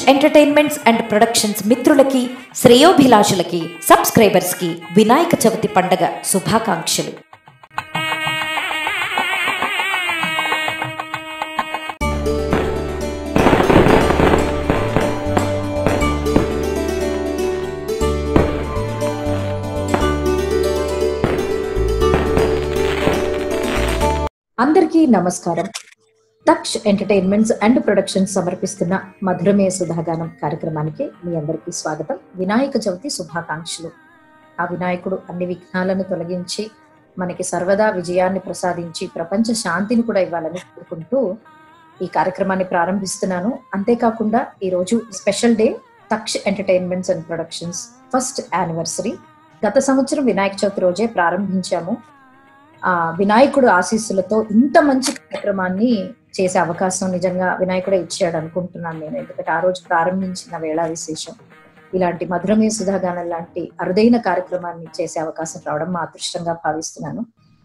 Entertainments and productions మిత్రులకి శ్రేయోభిలాషులకి సబ్స్క్రైబర్స్కి వినాయక చవితి పండగ శుభాకాంక్షలు అందరికీ నమస్కారం తక్ష్ ఎంటర్టైన్మెంట్స్ అండ్ ప్రొడక్షన్స్ సమర్పిస్తున్న మధురమే సుధాగానం కార్యక్రమానికి మీ అందరికీ స్వాగతం వినాయక చవితి శుభాకాంక్షలు ఆ వినాయకుడు అన్ని విఘ్నాలను తొలగించి మనకి సర్వదా విజయాన్ని ప్రసాదించి ప్రపంచ శాంతిని కూడా ఇవ్వాలని కోరుకుంటూ ఈ కార్యక్రమాన్ని ప్రారంభిస్తున్నాను అంతేకాకుండా ఈరోజు special day Taksh entertainments and productions first anniversary గత సంవత్సరం వినాయక చవితి రోజే ప్రారంభించాము ఆ వినాయకుడు ఆశీస్సులతో ఇంత మంచి కార్యక్రమాన్ని చేసే అవకాశం నిజంగా వినాయకుడే ఇచ్చాడు అనుకుంటున్నాను నేను ఎందుకంటే ఆ రోజు ప్రారంభించిన వేళ విశేషం ఇలాంటి మధురమే సుధాగానం లాంటి అరుదైన కార్యక్రమాన్ని చేసే అవకాశం రావడం మా అదృష్టంగా భావిస్తున్నాను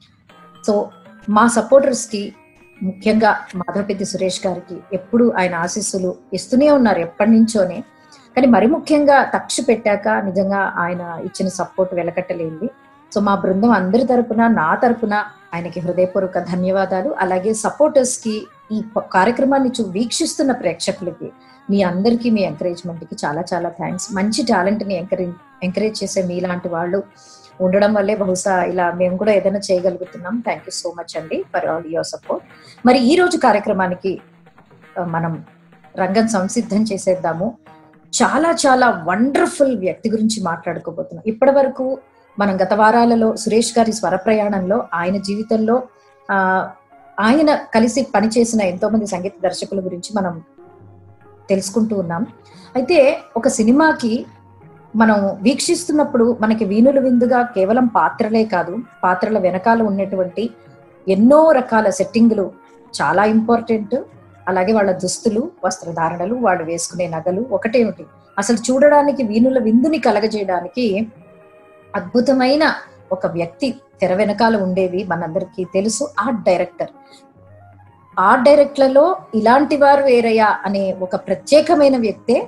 సో మా సపోర్టర్స్ కి ముఖ్యంగా మాధవపెద్ది సురేష్ గారికి ఎప్పుడు ఆయన ఆశీస్సులు ఇస్తూనే ఉన్నారు ఎప్పటి నుంచోనే కానీ మరి ముఖ్యంగా తక్ష పెట్టాక నిజంగా ఆయన ఇచ్చిన సపోర్ట్ వెలకట్టలేంది సో మా బృందం అందరి తరపున నా తరపున ఆయనకి హృదయపూర్వక ధన్యవాదాలు అలాగే సపోర్టర్స్ కి ఈ ప- కార్యక్రమాన్ని చూ వీక్షిస్తున్న ప్రేక్షకులకి మీ అందరికీ మీ ఎంకరేజ్మెంట్ కి చాలా చాలా థ్యాంక్స్ మంచి టాలెంట్ ని ఎంకరేజ్ ఎంకరేజ్ చేసే మీలాంటి వాళ్ళు ఉండడం వల్లే బహుశా ఇలా మేము కూడా ఏదైనా చేయగలుగుతున్నాం థ్యాంక్ యూ సో మచ్ అండి ఫర్ ఆల్ యువర్ సపోర్ట్ మరి ఈ రోజు కార్యక్రమానికి ఆ, మనం రంగం సంసిద్ధం చేసేద్దాము చాలా చాలా వండర్ఫుల్ వ్యక్తి గురించి మాట్లాడుకోబోతున్నాం ఇప్పటి వరకు మనం గత వారాలలో సురేష్ గారి స్వర ప్రయాణంలో ఆయన జీవితంలో ఆ ఆయన కలిసి పనిచేసిన ఎంతో మంది సంగీత దర్శకుల గురించి మనం తెలుసుకుంటూ ఉన్నాం అయితే ఒక సినిమాకి మనం వీక్షిస్తున్నప్పుడు మనకి వీణుల విందుగా కేవలం పాత్రలే కాదు పాత్రల వెనకాల ఉన్నటువంటి ఎన్నో రకాల సెట్టింగులు చాలా ఇంపార్టెంట్ అలాగే వాళ్ళ దుస్తులు వస్త్రధారణలు వాళ్ళు వేసుకునే నగలు ఒకటేమిటి అసలు చూడడానికి వీణుల విందుని కలగజేయడానికి అద్భుతమైన ఒక వ్యక్తి తెర వెనకాల ఉండేది మనందరికీ తెలుసు ఆర్ట్ డైరెక్టర్ ఆర్ట్ డైరెక్టర్లలో ఇలాంటి వారు వేరయ్యా అనే ఒక ప్రత్యేకమైన వ్యక్తే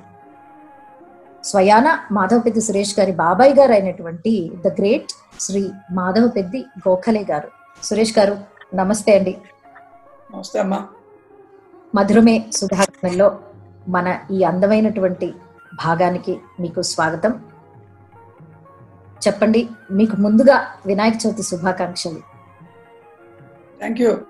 స్వయాన మాధవపెద్ది సురేష్ గారి బాబాయ్ గారు అయినటువంటి ద గ్రేట్ శ్రీ మాధవపెద్ది గోఖలే గారు సురేష్ గారు నమస్తే అండి నమస్తే అమ్మా మధురమే సుధాకరణలో మన ఈ అందమైనటువంటి భాగానికి మీకు స్వాగతం చెప్పండి మీకు ముందుగా వినాయక చవితి శుభాకాంక్షలు థ్యాంక్ యూ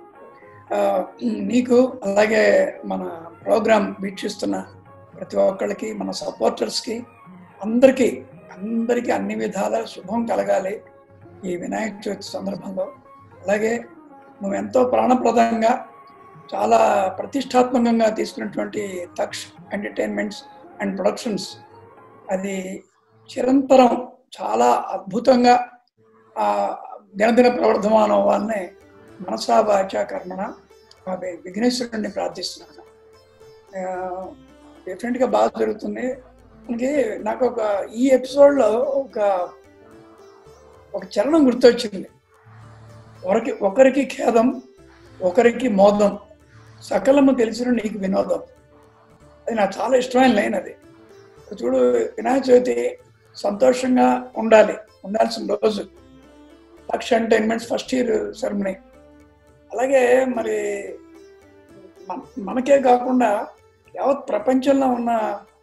నీకు అలాగే మన ప్రోగ్రాం వీక్షిస్తున్న ప్రతి ఒక్కళ్ళకి మన సపోర్టర్స్కి అందరికీ అందరికీ అన్ని విధాల శుభం కలగాలి ఈ వినాయక చవితి సందర్భంలో అలాగే నువ్వు ఎంతో ప్రాణప్రదంగా చాలా ప్రతిష్టాత్మకంగా తీసుకున్నటువంటి తక్ష్ ఎంటర్టైన్మెంట్స్ అండ్ ప్రొడక్షన్స్ అది చిరంతరం చాలా అద్భుతంగా ఆ దినదిన ప్రవర్ధమానం అవ్వాలని మనసా వాచ కర్మణ ఆ వి- విఘ్నేశ్వరుడిని ప్రార్థిస్తున్నాను డెఫినెట్గా బాగా జరుగుతుంది మనకి నాకు ఒక ఈ ఎపిసోడ్లో ఒక ఒక చరణం గుర్తొచ్చింది ఒకరికి ఒకరికి ఖేదం ఒకరికి మోదం సకలము తెలిసిన నీకు వినోదం అది నాకు చాలా ఇష్టమైన లైన్ అది చూడు వినాయక చవితి సంతోషంగా ఉండాలి ఉండాల్సిన రోజు Laksha entertainments first year ceremony అలాగే మరి మన- మనకే కాకుండా యావత్ ప్రపంచంలో ఉన్న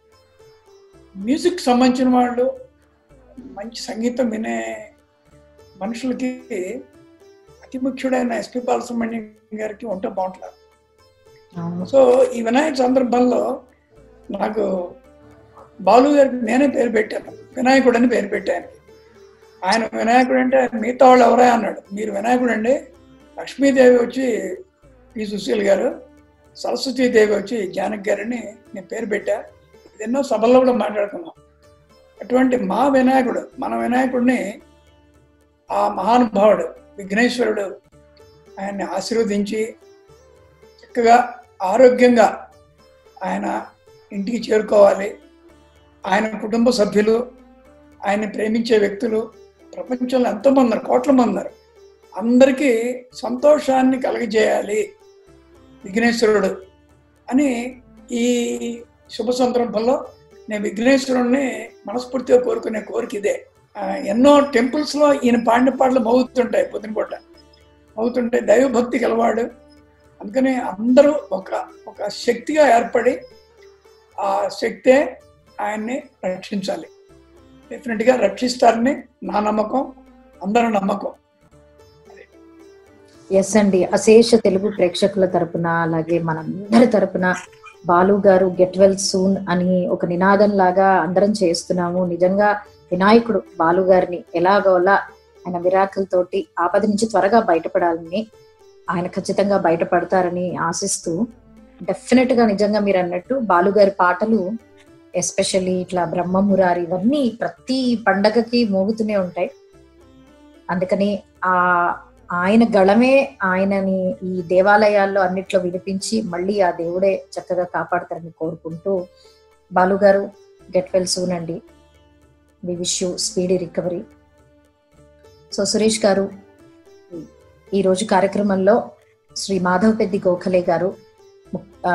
మ్యూజిక్ సంబంధించిన వాళ్ళు మంచి సంగీతం వినే మనుషులకి అతి ముఖ్యుడైన ఎస్పి బాలసుబ్రహ్మణ్యం గారికి ఉంటే బాగుంటుంది సో ఈ వినాయక సందర్భంలో నాకు బాలు గారికి నేనే పేరు పెట్టాను వినాయకుడు అని పేరు పెట్టాను ఆయన వినాయకుడు అంటే మిగతా వాళ్ళు ఎవరా అన్నాడు మీరు వినాయకుడు అండి లక్ష్మీదేవి వచ్చి పి సుశీల్ గారు సరస్వతీదేవి వచ్చి జానక్ గారని నేను పేరు పెట్టా ఇది ఎన్నో సభల్లో కూడా మాట్లాడుకున్నాం అటువంటి మా వినాయకుడు మన వినాయకుడిని ఆ మహానుభావుడు విఘ్నేశ్వరుడు ఆయన్ని ఆశీర్వదించి చక్కగా ఆరోగ్యంగా ఆయన ఇంటికి చేరుకోవాలి ఆయన కుటుంబ సభ్యులు ఆయన్ని ప్రేమించే వ్యక్తులు ప్రపంచంలో ఎంతోమంది ఉన్నారు కోట్ల మంది ఉన్నారు అందరికీ సంతోషాన్ని కలగజేయాలి విఘ్నేశ్వరుడు అని ఈ శుభ సందర్భంలో నేను విఘ్నేశ్వరుణ్ణి మనస్ఫూర్తిగా కోరుకునే కోరిక ఇదే ఆ, ఎన్నో టెంపుల్స్ లో ఈయన పాడిన పాటలు మోగుతుంటాయి పొద్దునపూట మోగుతుంటే దైవభక్తి గలవాడు అందుకని అందరూ ఒక ఒక శక్తిగా ఏర్పడి ఆ శక్తే ఆయన్ని రక్షించాలి డెఫినెట్ గా రక్షిస్తారని నా నమ్మకం అందరూ నమ్మకం ఎస్ అండి అశేష తెలుగు ప్రేక్షకుల తరపున అలాగే మనందరి తరపున బాలు గారు గెట్ వెల్ సూన్ అని ఒక నినాదం లాగా అందరం చేస్తున్నాము నిజంగా వినాయకుడు బాలు గారిని ఎలాగోలా ఆయన విరాకుల తోటి ఆపద నుంచి త్వరగా బయటపడాలని ఆయన ఖచ్చితంగా బయటపడతారని ఆశిస్తూ డెఫినెట్ గా నిజంగా మీరు అన్నట్టు బాలు గారి పాటలు ఎస్పెషల్లీ ఇట్లా బ్రహ్మమురారి ఇవన్నీ ప్రతి పండగకి మోగుతూనే ఉంటాయి అందుకని ఆ ఆయన గళమే ఆయనని ఈ దేవాలయాల్లో అన్నిట్లో వినిపించి మళ్ళీ ఆ దేవుడే చక్కగా కాపాడతారని కోరుకుంటూ బాలు గారు గెట్ వెల్ సూన్ అండి we wish you speedy recovery so Suresh గారు ఈ రోజు కార్యక్రమంలో శ్రీ మాధవ్ పెద్ది గోఖలే గారు ఆ,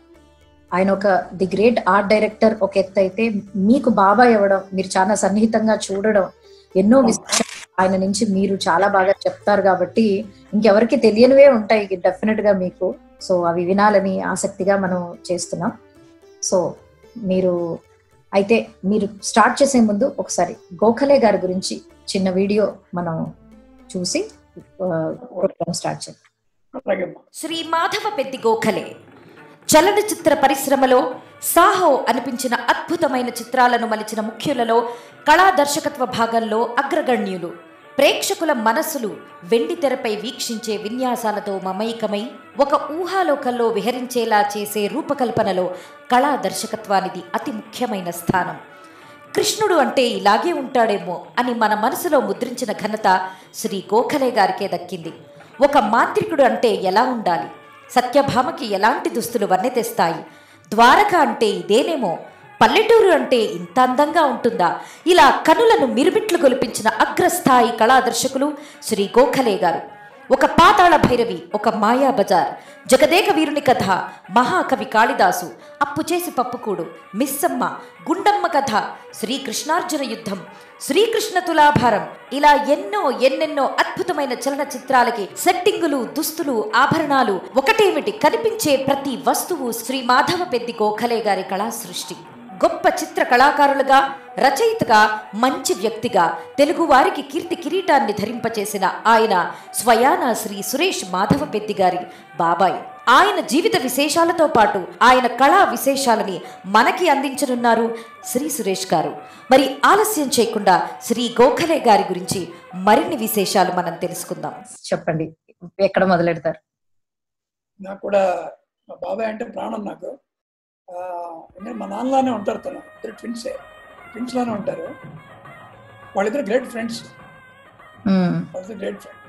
ఆయన ఒక ది గ్రేట్ ఆర్ట్ డైరెక్టర్ ఒక ఎత్తు అయితే మీకు బాబాయ్ అవ్వడం మీరు చాలా సన్నిహితంగా చూడడం ఎన్నో విషయాలు ఆయన నుంచి మీరు చాలా బాగా చెప్తారు కాబట్టి ఇంకెవరికి తెలియనివే ఉంటాయి డెఫినెట్ గా మీకు సో అవి వినాలని ఆసక్తిగా మనం చేస్తున్నాం సో మీరు అయితే మీరు స్టార్ట్ చేసే ముందు ఒకసారి గోఖలే గారి గురించి చిన్న వీడియో మనం చూసి ప్రోగ్రామ్ స్టార్ట్ చేద్దాం అలాగే శ్రీ మాధవ పెద్ది గోఖలే చలనచిత్ర పరిశ్రమలో సాహో అనిపించిన అద్భుతమైన చిత్రాలను మలిచిన ముఖ్యులలో కళా దర్శకత్వ భాగంలో అగ్రగణ్యులు ప్రేక్షకుల మనస్సులు వెండి తెరపై వీక్షించే విన్యాసాలతో మమైకమై ఒక ఊహాలోకంలో విహరించేలా చేసే రూపకల్పనలో కళా దర్శకత్వానిది అతి ముఖ్యమైన స్థానం కృష్ణుడు అంటే ఇలాగే ఉంటాడేమో అని మన మనసులో ముద్రించిన ఘనత శ్రీ గోఖలే గారికే దక్కింది ఒక మాంత్రికుడు అంటే ఎలా ఉండాలి సత్యభామకి ఎలాంటి దుస్తులు వన్నె తెస్తాయి ద్వారక అంటే ఇదేనేమో పల్లెటూరు అంటే ఇంత అందంగా ఉంటుందా ఇలా కనులను మిరుమిట్లు గొలిపించిన అగ్రస్థాయి కళాదర్శకులు శ్రీ గోఖలే గారు ఒక పాతాళ భైరవి ఒక మాయా బజార్ జగదేక వీరుని కథ మహాకవి కాళిదాసు అప్పు చేసి పప్పుకూడు మిస్సమ్మ గుండమ్మ కథ శ్రీకృష్ణార్జున యుద్ధం శ్రీకృష్ణ తులాభారం ఇలా ఎన్నో ఎన్నెన్నో అద్భుతమైన చలనచిత్రాలకి సెట్టింగులు దుస్తులు ఆభరణాలు ఒకటేమిటి కనిపించే ప్రతి వస్తువు శ్రీ మాధవ పెద్ది గోఖలే గారి కళా సృష్టి గొప్ప చిత్ర కళాకారులుగా రచయితగా మంచి వ్యక్తిగా తెలుగు వారికి కీర్తి కిరీటాన్ని ధరింపచేసిన ఆయన స్వయాన శ్రీ సురేష్ మాధవ పెద్ది గారి బాబాయ్ ఆయన జీవిత విశేషాలతో పాటు ఆయన కళా విశేషాలని మనకి అందించనున్నారు శ్రీ సురేష్ గారు మరి ఆలస్యం చేయకుండా శ్రీ గోఖలే గారి గురించి మరిన్ని విశేషాలు మనం తెలుసుకుందాం చెప్పండి ఎక్కడ మొదలెడతారు నాకు కూడా మా బాబాయ్ అంటే ప్రాణం నాకు ఆ, ఎందుకంటే మా నాన్నలానే ఉంటారు తను ఇద్దరు ట్విన్సే ట్విన్స్ లానే ఉంటారు వాళ్ళిద్దరు గ్రేట్ ఫ్రెండ్స్ మ్మ్. వాళ్ళిద్దరు గ్రేట్ ఫ్రెండ్స్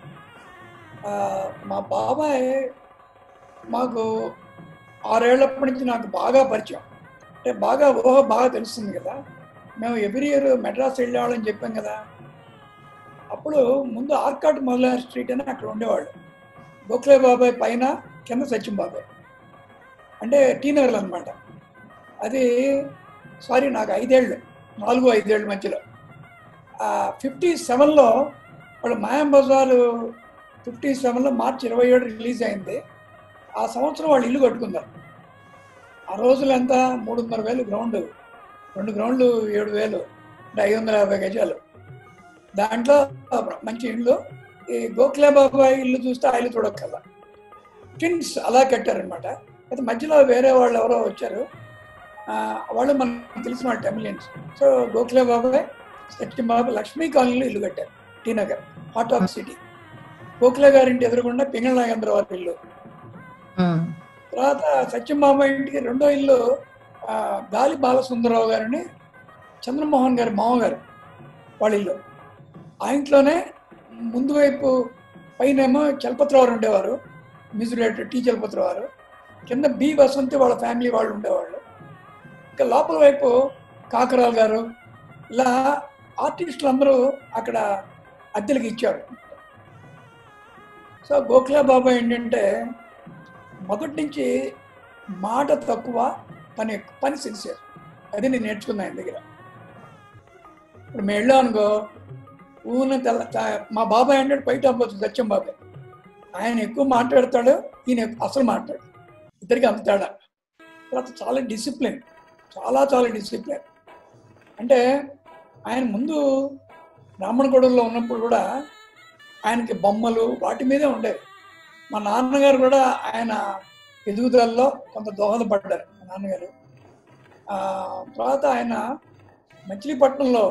మా బాబాయ్ మాకు ఆరేళ్లప్పటి నుంచి నాకు బాగా పరిచయం అంటే బాగా ఊహ బాగా తెలుస్తుంది కదా మేము ఎవ్రీ ఇయర్ మెడ్రాస్ వెళ్ళేవాళ్ళని చెప్పాం కదా అప్పుడు ముందు ఆర్కాట్ మొదలైన స్ట్రీట్ అని అక్కడ ఉండేవాళ్ళు గోఖలే బాబాయ్ పైన కింద సచిన్ బాబాయ్ అంటే టీ నగర్లు అనమాట అది సారీ నాకు ఐదేళ్ళు నాలుగు ఐదేళ్ళు మధ్యలో ఫిఫ్టీ సెవెన్లో వాళ్ళు మాయం బజార్ ఫిఫ్టీ సెవెన్లో మార్చి ఇరవై ఏడు రిలీజ్ అయింది ఆ సంవత్సరం వాళ్ళు ఇల్లు కట్టుకున్నారు ఆ రోజులు ఎంత మూడున్నర వేలు గ్రౌండ్ రెండు గ్రౌండ్లు ఏడు వేలు అంటే ఐదు వందల యాభై గజాలు దాంట్లో మంచి ఇల్లు ఈ గోఖలే బాబాయ్ ఇల్లు చూస్తే ఆ ఇల్లు చూడక్కర్లా ట్విన్స్ అలా కట్టారనమాట అయితే మధ్యలో వేరే వాళ్ళు ఎవరో వచ్చారు ఆ, వాళ్ళు మనకు తెలిసిన వాళ్ళు టెమిలియన్స్ సో గోఖలే బాబాయ్ సత్యం బాబు లక్ష్మీ కాలనీలో ఇల్లు కట్టారు T Nagar heart of city Gokhale గారింటి ఎదురుకుండా పింగళ నాగేంద్ర వారి ఇల్లు మ్మ్. తర్వాత సత్యం బాబాయ్ ఇంటికి రెండో ఇల్లు ఆ, గాలి బాలసుందరరావు గారిని చంద్రమోహన్ గారి మామగారు వాళ్ళ ఇల్లు ఆ ఇంట్లోనే ముందు వైపు పైనేమో చలపతిరావు ఉండేవారు మ్యూజిక్ డైరెక్టర్ టి చలపతిరావు గారు కింద బి వసంతి వాళ్ళ ఫ్యామిలీ వాళ్ళు ఉండేవాళ్ళు ఇంకా లోపల వైపు కాకరాల్ గారు ఇలా ఆర్టిస్టులు అందరూ అక్కడ అద్దెలకు ఇచ్చారు సో గోఖలే బాబా ఏంటంటే మొదటి నుంచి మాట తక్కువ పని ఎక్కువ పని సిన్సియర్ అది నేను నేర్చుకున్నా ఆయన దగ్గర ఇప్పుడు మేము వెళ్ళాం అనుకో ఊన తెల్ల తా- మా బాబాయ్ అంటే బయట అవ్వచ్చు సత్యం బాబాయ్ ఆయన ఎక్కువ మాట్లాడతాడు ఈయన ఎక్కువ- అసలు మాట్లాడు ఇద్దరికి అంత తేడా తర్వాత చాలా డిసిప్లిన్ చాలా చాలా డిసిప్లిన్ అంటే ఆయన ముందు బ్రాహ్మణగూడెంలో ఉన్నప్పుడు కూడా ఆయనకి బొమ్మలు వాటి మీదే ఉండేవి మా నాన్నగారు కూడా ఆయన ఎదుగుదలలో కొంత దోహదపడ్డారు మా నాన్నగారు ఆ, తర్వాత ఆయన మచిలీపట్నంలో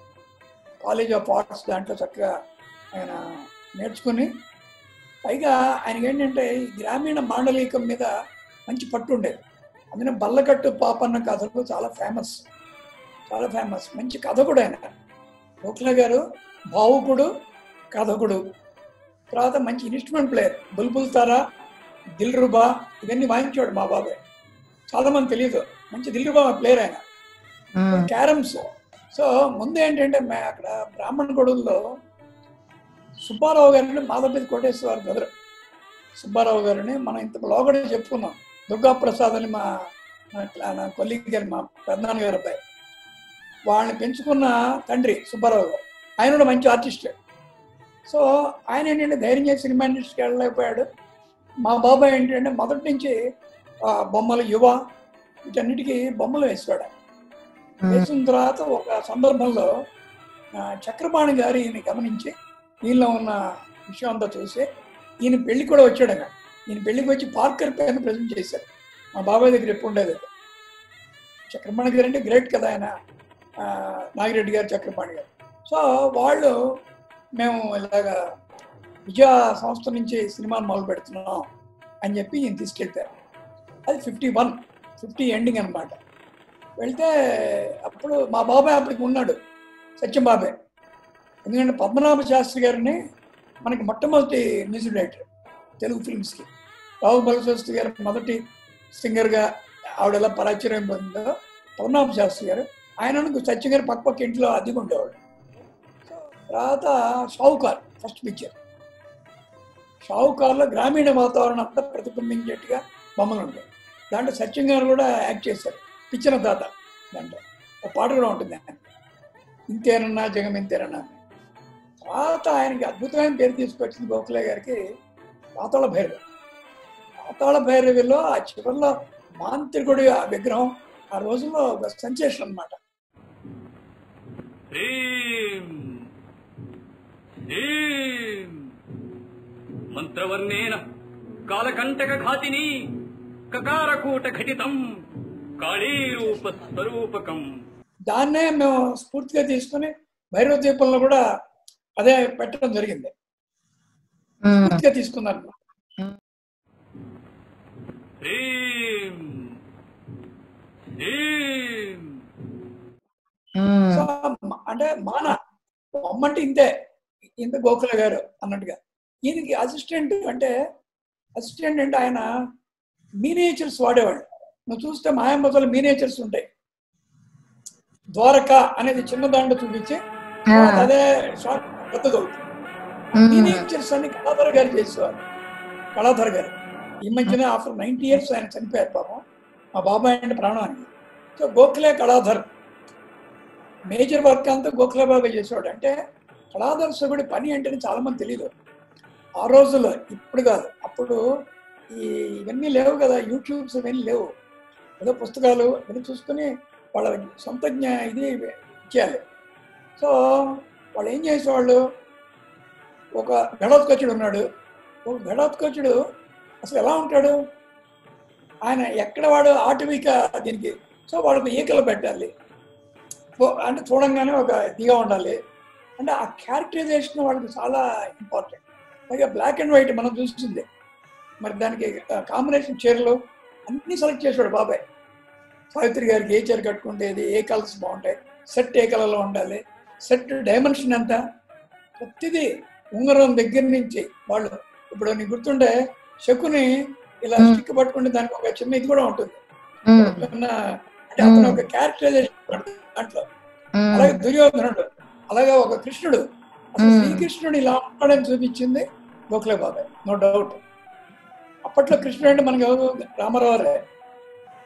కాలేజ్ ఆఫ్ ఆర్ట్స్ దాంట్లో చక్కగా ఆయన నేర్చుకుని పైగా ఆయనకి ఏంటంటే ఈ గ్రామీణ మాండలికం మీద మంచి పట్టు ఉండేది అందుకని బల్లకట్టు పాపన్న కథలు చాలా ఫేమస్ చాలా ఫేమస్ మంచి కథకుడు ఆయన గోఖలే గారు భావుకుడు కథకుడు తర్వాత మంచి ఇన్స్ట్రుమెంట్ ప్లేయర్ బుల్బుల్ తారా దిల్ రుబా ఇవన్నీ వాయించాడు మా బాబాయ్ చాలా మంది తెలియదు మంచి దిల్ రుబా ప్లేయర్ ఆయన క్యారమ్స్ సో ముందు ఏంటంటే మే అక్కడ బ్రాహ్మణ గొడవల్లో సుబ్బారావు గారిని మాధవపతి కోటేశ్వర బ్రదర్ సుబ్బారావు గారిని మనం ఇంత లోగడ చెప్పుకున్నాం దుర్గా ప్రసాద్ అని మా నా- నా కొల్లికి గారి మా పెద్దనాన్న గారి అబ్బాయి వాళ్ళని పెంచుకున్న తండ్రి సుబ్బారావు గారు ఆయన కూడా మంచి ఆర్టిస్ట్ సో ఆయన ఏంటంటే ధైర్యం చేసి సినిమా ఇండస్ట్రీకి వెళ్ళలేకపోయాడు మా బాబాయ్ ఏంటంటే మొదటి నుంచి ఆ, బొమ్మలు యువ వీటన్నిటికీ బొమ్మలు వేసాడు వేసిన తర్వాత ఒక సందర్భంలో ఆ, చక్రపాణి గారు ఈయన గమనించి దీనిలో ఉన్న విషయం అంతా చూసి ఈయన పెళ్లి కూడా వచ్చాడు ఆయన ఈయన పెళ్లికి వచ్చి పార్కర్ పేరును ప్రజెంట్ చేశారు మా బాబాయ్ దగ్గర ఎప్పుడు ఉండేది అది. చక్రపాణి గారు అంటే గ్రేట్ కదా ఆయన ఆ, నాగిరెడ్డి గారు చక్రపాణి గారు సో వాళ్ళు మేము ఇలాగా విజయ సంస్థ నుంచి సినిమాను మొదలు పెడుతున్నాం అని చెప్పి ఈయన తీసుకెళ్తారు అది ఫిఫ్టీ వన్ ఫిఫ్టీ ఎండింగ్ అనమాట వెళ్తే అప్పుడు మా బాబాయ్ అప్పటికి ఉన్నాడు సత్యం బాబాయ్ ఎందుకంటే పద్మనాభ శాస్త్రి గారిని మనకి మొట్టమొదటి మ్యూజిక్ డైరెక్టర్ తెలుగు ఫిల్మ్స్కి రావు బలశాస్త్రి గారు మొదటి సింగర్గా ఆవిడ ఎలా పరాచర్యం పొందిందో పద్మనాభ శాస్త్రి గారు ఆయన సత్యం గారు పక్క పక్క ఇంట్లో అద్దెకు ఉండేవాడు సో తర్వాత షావుకార్ ఫస్ట్ పిక్చర్ షావుకార్లో గ్రామీణ వాతావరణం అంతా ప్రతిబింబించేట్టుగా బొమ్మలు ఉంటాయి దాంట్లో సత్యం గారు కూడా యాక్ట్ చేశారు పిచ్చిన తాత దాంట్లో ఒక పాట కూడా ఉంటుంది ఆయన ఇంతేనన్నా జగం ఇంతేనన్నా అని. తర్వాత ఆయనకి అద్భుతమైన పేరు తీసుకొచ్చింది గోఖలే గారికి పాతాళ భైరవి పాతాళ భైరవిలో ఆ చివరిలో మాంత్రికుడి ఆ విగ్రహం ఆ రోజుల్లో ఒక సెన్సేషన్ అన్నమాట హ్రీం హ్రీం మంత్రవర్ణేన కాలకంటక ఘాతిని కకారకూట ఘటితం కాళీరూప స్వరూపకం దాన్నే మేము స్ఫూర్తిగా తీసుకుని భైరవ దీపంలో కూడా అదే పెట్టడం జరిగింది స్ఫూర్తిగా తీసుకున్నారు హ్రీం హ్రీం సో మ- అంటే మాన బొమ్మంటే ఇంతే ఇంత గోఖల గారు అన్నట్టుగా ఈయనకి అసిస్టెంట్ అంటే అసిస్టెంట్ అంటే ఆయన మీనేచర్స్ వాడేవాడు నువ్వు చూస్తే మాయాంబతులు మీనేచర్స్ ఉంటాయి ద్వారక అనేది చిన్న దాంట్లో చూపించి తర్వాత అదే షార్ట్ పెద్దది అవుతుంది మీనేచర్స్ అని కళాధర్ గారు చేసేవారు కళాధర్ గారు ఈ మధ్యన ఆఫ్టర్ నైన్టీ ఇయర్స్ ఆయన చనిపోయారు పాపం మా బాబాయ్ అంటే ప్రాణానికి so Gokhale Kaladhar major work అంతా గోఖలే బాబాయ్ చేసేవాడు అంటే కళాదర్శకుడి పని అంటే చాలా మంది తెలియదు ఆ రోజుల్లో ఇప్పుడు కాదు అప్పుడు ఈ ఇవన్నీ లేవు కదా యూట్యూబ్స్ ఇవన్నీ లేవు ఏదో పుస్తకాలు ఇవన్నీ చూసుకుని వాళ్ళ సొంత జ్ఞా ఇది ఇచ్చేయాలి సో వాళ్ళు ఏం చేసేవాళ్ళు ఒక గడోత్కచుడు ఉన్నాడు ఒక గడోత్కచుడు అసలు ఎలా ఉంటాడు ఆయన ఎక్కడ వాడు ఆటవిక దీనికి సో వాళ్ళకు ఈకలు పెట్టాలి ఓ- అంటే చూడంగానే ఒక ఇదిగా ఉండాలి అంటే ఆ క్యారెక్టరైజేషన్ వాళ్ళకి చాలా ఇంపార్టెంట్ పైగా బ్లాక్ అండ్ వైట్ మనం చూసింది మరి దానికి కాంబినేషన్ చీరలు అన్ని సెలెక్ట్ చేసాడు బాబాయ్ సావిత్రి గారికి ఏ చీర కట్టుకుంటేది ఏ కలర్స్ బాగుంటాయి సెట్ ఏ కలర్లో ఉండాలి సెట్ డైమెన్షన్ ఎంత ప్రతిదీ ఉంగరం దగ్గర నుంచి వాళ్ళు ఇప్పుడు నీకు గుర్తుంటే శకుని ఇలా Hmm. స్టిక్ పట్టుకుంటే దానికి ఒక చిన్న ఇది కూడా ఉంటుంది చిన్న అంటే అతను ఒక క్యారెక్టరైజేషన్ దాంట్లో అలాగే దుర్యోధనుడు అలాగే ఒక కృష్ణుడు అసలు Hmm. శ్రీకృష్ణుడు ఇలా ఉంటాడని చూపించింది గోఖలే బాబాయ్ నో డౌట్ అప్పట్లో కృష్ణుడు అంటే మనకి ఎవరు రామారావురే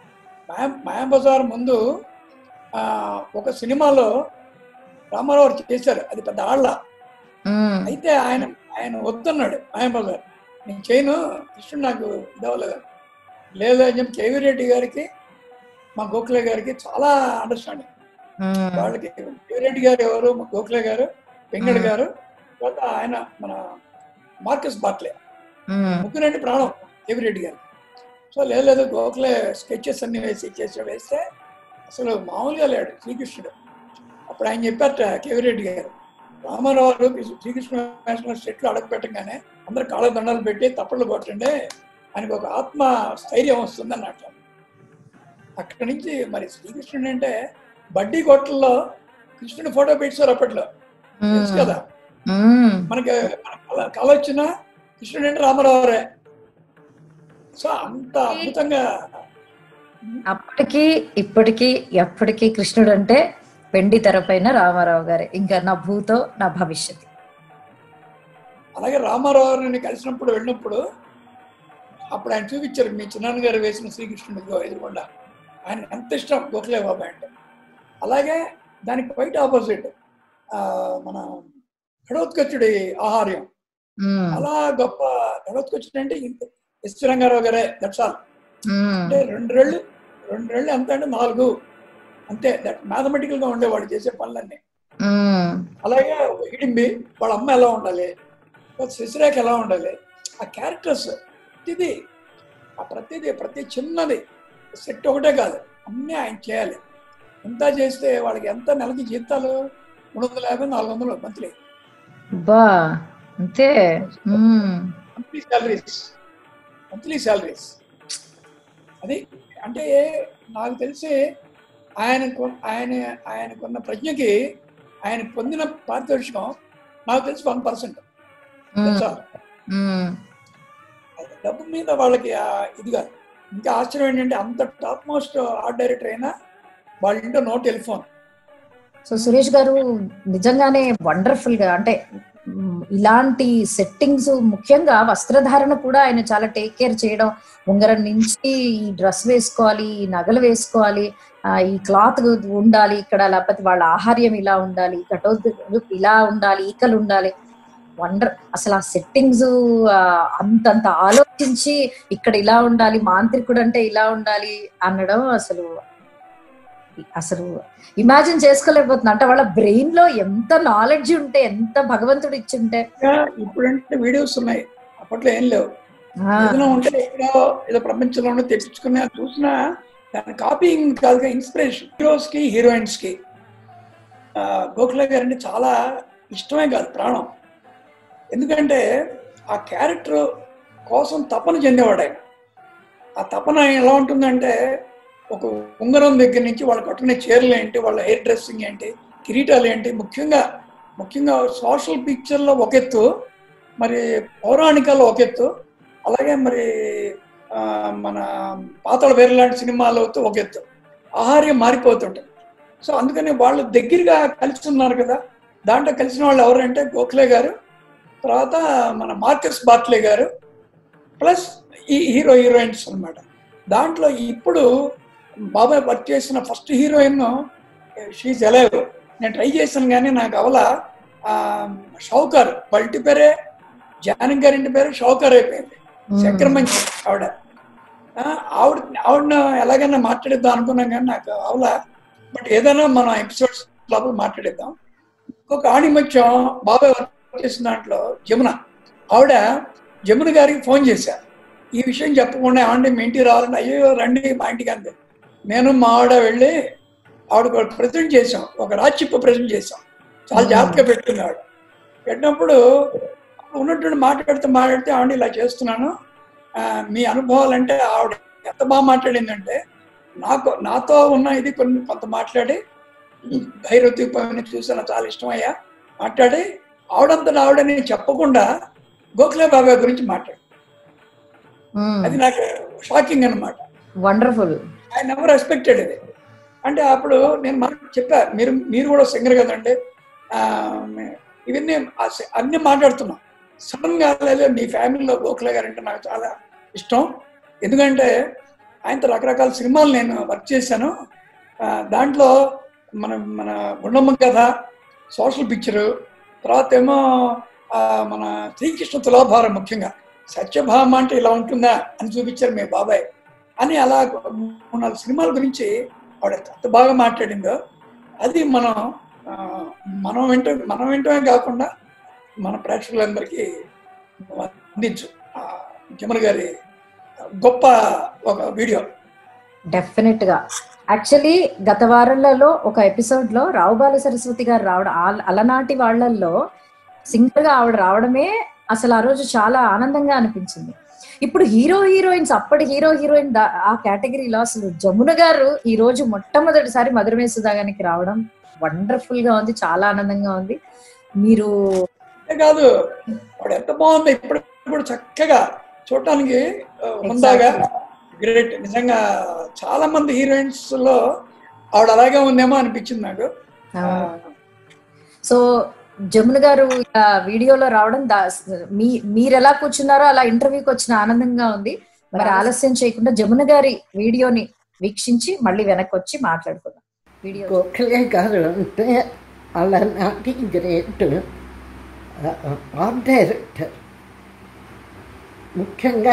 మాయా మాయాబజార్ ముందు ఆ, ఒక సినిమాలో రామారావు గారు చేశారు అది పెద్ద ఆళ్ళ ఉమ్, అయితే ఆయన ఆయన వద్దన్నాడు మాయాబజార్ నేను చేయను కృష్ణుడు నాకు ఇదవ్వలేదు లేదు అని చెప్పి కేవీ రెడ్డి గారికి మా గోఖలే గారికి చాలా అండర్స్టాండింగ్ ఉమ్, వాళ్ళకి కేవీ రెడ్డి గారు ఎవరు మా గోఖలే గారు వెంకట్ మ్మ్. గారు తర్వాత ఆయన మన మార్కస్ బాట్లే ఉమ్, ముగ్గురండి ప్రాణం కేవీ రెడ్డి గారు సో లేదు లేదు గోఖలే స్కెచెస్ అన్ని వేసి చేసి వేస్తే అసలు మామూలుగా లేడు శ్రీకృష్ణుడు అప్పుడు ఆయన చెప్పారట కేవీ రెడ్డి గారు రామారావు గారు శ్రీకృష్ణ నేషనల్ స్టేట్లో అడుగు పెట్టగానే అందరు కాళ్ళ దండాలు పెట్టి తప్పట్లు కొట్టండి ఆయనకు ఒక ఆత్మ స్థైర్యం వస్తుంది అన్నట్టు అక్కడి నుంచి మరి శ్రీకృష్ణుడు అంటే బడ్డీ కొట్టల్లో కృష్ణుడి ఫోటో పెట్టారు అప్పట్లో తెలుసు కదా ఉమ్, మనకి మన కళ కళ వచ్చిన కృష్ణుడు అంటే రామారావురే సో అంత అద్భుతంగా అప్పటికి ఇప్పటికి ఎప్పటికీ కృష్ణుడు అంటే వెండి తెరపైన రామారావు గారే ఇంకా నా భూతో నా భవిష్యత్ అలాగే రామారావు గారిని కలిసినప్పుడు వెళ్ళినప్పుడు అప్పుడు ఆయన చూపించారు మీ చిన్నాన్న గారు వేసిన శ్రీకృష్ణుడికి ఎదురుకుండా ఆయన ఎంత ఇష్టం గోఖలే బాబాయ్ అంటే అలాగే దానికి క్వైట్ ఆపోజిట్ మన ఘటోత్కచుడి ఆహార్యం ఉమ్, అలా గొప్ప ఘటోత్కచుడు అంటే ఇంత ఎస్ రంగారావు గారే దట్స్ ఆల్ ఉమ్, అంటే రెండు రెళ్ళు రెండు రెళ్ళు ఎంత అంటే నాలుగు అంతే దట్ మ్యాథమెటికల్ గా ఉండేవాడు చేసే పనులన్నీ ఉమ్, అలాగే ఒక హిడింబి వాళ్ళ అమ్మ ఎలా ఉండాలి ఒక శశిరేఖ ఎలా ఉండాలి ఆ క్యారెక్టర్స్ ప్రతిదీ ఆ ప్రతిదీ ప్రతి చిన్నది సెట్ ఒకటే కాదు అన్నీ ఆయన చేయాలి ఎంత చేస్తే వాళ్ళకి ఎంత నెలకి జీతాలు మూడు వందల యాభై నాలుగు వందలు మంత్లీ బా అంతే um, monthly salaries monthly salaries అది అంటే నాకు తెలిసి ఆయనకు ఆయన ఆయనకున్న ప్రజ్ఞకి ఆయన పొందిన పారితోషికం నాకు తెలిసి వన్ పర్సెంట్ ఉమ్, ఉమ్, డబ్బు మీద వాళ్ళకి ఆ ఇది కాదు ఇంకా ఆశ్చర్యం ఏంటంటే అంత టాప్ మోస్ట్ ఆర్ట్ డైరెక్టర్ అయినా వాళ్ళ ఇంట్లో నో టెలిఫోన్ సో సురేష్ గారు నిజంగానే వండర్ఫుల్ గా అంటే మ్, ఇలాంటి సెట్టింగ్స్ ముఖ్యంగా వస్త్రధారణ కూడా ఆయన చాలా టేక్ కేర్ చేయడం ఉంగరం నుంచి ఈ డ్రెస్ వేసుకోవాలి ఈ నగలు వేసుకోవాలి ఆ, ఈ క్లాత్ ఉండాలి ఇక్కడ లేకపోతే వాళ్ళ ఆహార్యం ఇలా ఉండాలి కటౌత్ ఇలా ఉండాలి ఈకలు ఉండాలి వండర్ అసలు ఆ సెట్టింగ్స్ అంతంత ఆలోచించి ఇక్కడ ఇలా ఉండాలి మాంత్రికుడు అంటే ఇలా ఉండాలి అనడం అసలు అసలు ఇమాజిన్ చేసుకోలేకపోతున్నా అంటే వాళ్ళ బ్రెయిన్ లో ఎంత నాలెడ్జ్ ఉంటే ఎంత భగవంతుడు ఇచ్చుంటే ఇప్పుడంటే వీడియోస్ ఉన్నాయి అప్పట్లో ఏం లేవు ఆ, ఏదైనా ఉంటే ఎక్కడో ఏదో ప్రపంచంలోనే తెప్పించుకుని అది చూసినా దాని కాపీయింగ్ కాదుగా ఇన్స్పిరేషన్ హీరోస్ కి హీరోయిన్స్ కి ఆ, గోఖలే గారు అంటే చాలా ఇష్టమే కాదు ప్రాణం ఎందుకంటే ఆ క్యారెక్టర్ కోసం తపన చెందేవాడు ఆయన ఆ తపన ఎలా ఉంటుందంటే ఒక ఉంగరం దగ్గర నుంచి వాళ్ళు కట్టుకునే చీరలు ఏంటి వాళ్ళ హెయిర్ డ్రెస్సింగ్ ఏంటి కిరీటాలు ఏంటి ముఖ్యంగా ముఖ్యంగా సోషల్ పిక్చర్లో ఒక ఎత్తు మరి పౌరాణికాల్లో ఒక ఎత్తు అలాగే మరి ఆ, మన పాతల వేరు లాంటి సినిమాలు ఒక ఎత్తు ఆహార్యం మారిపోతుంటుంది సో అందుకని వాళ్ళు దగ్గరగా కలిసి ఉన్నారు కదా దాంట్లో కలిసిన వాళ్ళు ఎవరంటే గోఖలే గారు తర్వాత మన మార్కస్ బాట్లే గారు ప్లస్ ఈ హీరో హీరోయిన్స్ అన్నమాట దాంట్లో ఇప్పుడు బాబాయ్ వర్క్ చేసిన ఫస్ట్ హీరోయిన్ షీజ్ ఎలైవ్ నేను ట్రై చేశాను కానీ నాకు అవల షౌకర్ వాళ్ళ ఇంటి పేరే జానకి గారి ఇంటి పేరు షౌకర్ అయిపోయింది చక్రమంచి ఆవిడ ఆ, ఆవిడ ఆవిడను ఎలాగైనా మాట్లాడిద్దాం అనుకున్నాం కానీ నాకు అవల బట్ ఏదైనా మనం ఎపిసోడ్స్ లోపల మాట్లాడిద్దాం ఇంకొక ఆణిమత్యం బాబాయ్ వర్క్ చేసిన దాంట్లో జమున ఆవిడ జమున గారికి ఫోన్ చేశారు ఈ విషయం చెప్పకుండా ఏమంటే మీ ఇంటికి రావాలంటే అయ్యో రండి మా ఇంటికి అంది నేను మా ఆవిడ వెళ్ళి ఆవిడ ప్రజెంట్ చేసాం ఒక రాచిప్ప ప్రజెంట్ చేసాం చాలా జాగ్రత్తగా పెట్టుకుంది ఆవిడ పెట్టినప్పుడు ఉన్నట్టు మాట్లాడితే మాట్లాడితే ఆవిడ ఇలా చేస్తున్నాను ఆ, మీ అనుభవాలు అంటే ఆవిడ ఎంత బాగా మాట్లాడిందంటే నాకు నాతో ఉన్న ఇది కొన్ని కొంత మాట్లాడి భైరవతి పవన్ చూసాను చాలా ఇష్టమయ్యా మాట్లాడి ఆవిడంతటా ఆవిడ నేను చెప్పకుండా గోఖలే బాబాయ్ గురించి మాట్లాడు అది నాకు షాకింగ్ అన్నమాట వండర్ఫుల్ ఐ నెవర్ ఎక్స్పెక్టెడ్ ఇది అంటే అప్పుడు నేను మనకు చెప్పా మీరు మీరు కూడా సింగర్ కదండి ఆ, ఇవన్నీ ఆ స- అన్ని మాట్లాడుతున్నాం సడన్ గా లేదు మీ ఫ్యామిలీలో గోఖలే గారు అంటే నాకు చాలా ఇష్టం ఎందుకంటే ఆయనతో రకరకాల సినిమాలు నేను వర్క్ చేశాను ఆ, దాంట్లో మన మన గుండమ్మ కథ సోషల్ పిక్చరు తర్వాత ఏమో ఆ, మన శ్రీకృష్ణ తులాభారం ముఖ్యంగా సత్యభామ అంటే ఇలా ఉంటుందా అని చూపించారు మీ బాబాయ్ అని అలా మూడు నాలుగు సినిమాల గురించి ఆవిడ ఎంత బాగా మాట్లాడిందో అది మనం ఆ, మనం వింట మనం వింటమే కాకుండా మన ప్రేక్షకులందరికీ అందించు ఆ, జమున గారి గొప్ప ఒక వీడియో డెఫినెట్ గా యాక్చువల్లీ గత వారంలలో ఒక ఎపిసోడ్ లో రావుబాల సరస్వతి గారు రావడం ఆ- అలనాటి వాళ్ళల్లో సింగర్ గా ఆవిడ రావడమే అసలు ఆ రోజు చాలా ఆనందంగా అనిపించింది ఇప్పుడు హీరో హీరోయిన్స్ అప్పటి హీరో హీరోయిన్ దా- ఆ కేటగిరీలో అసలు జమున గారు ఈ రోజు మొట్టమొదటిసారి మధురమే సుధాగానికి రావడం వండర్ఫుల్ గా ఉంది చాలా ఆనందంగా ఉంది మీరు అంతే కాదు వాడు ఎంత బాగుంది ఇప్పుడు ఇప్పుడు చక్కగా చూడటానికి ఆ, ఉందాగా గ్రేట్ నిజంగా చాలా మంది హీరోయిన్స్ లో ఆవిడ అలాగే ఉందేమో అనిపించింది నాకు సో జమున గారు ఇలా వీడియోలో రావడం దా- మీ మీరు ఎలా కూర్చున్నారో అలా ఇంటర్వ్యూకి వచ్చిన ఆనందంగా ఉంది మరి ఆలస్యం చేయకుండా జమున గారి వీడియోని వీక్షించి మళ్ళీ వెనక్కి వచ్చి మాట్లాడుకుందాం వీడియో గోఖలే గారు అంటే అలనాటి గ్రేట్ ఆర్ట్ డైరెక్టర్ ముఖ్యంగా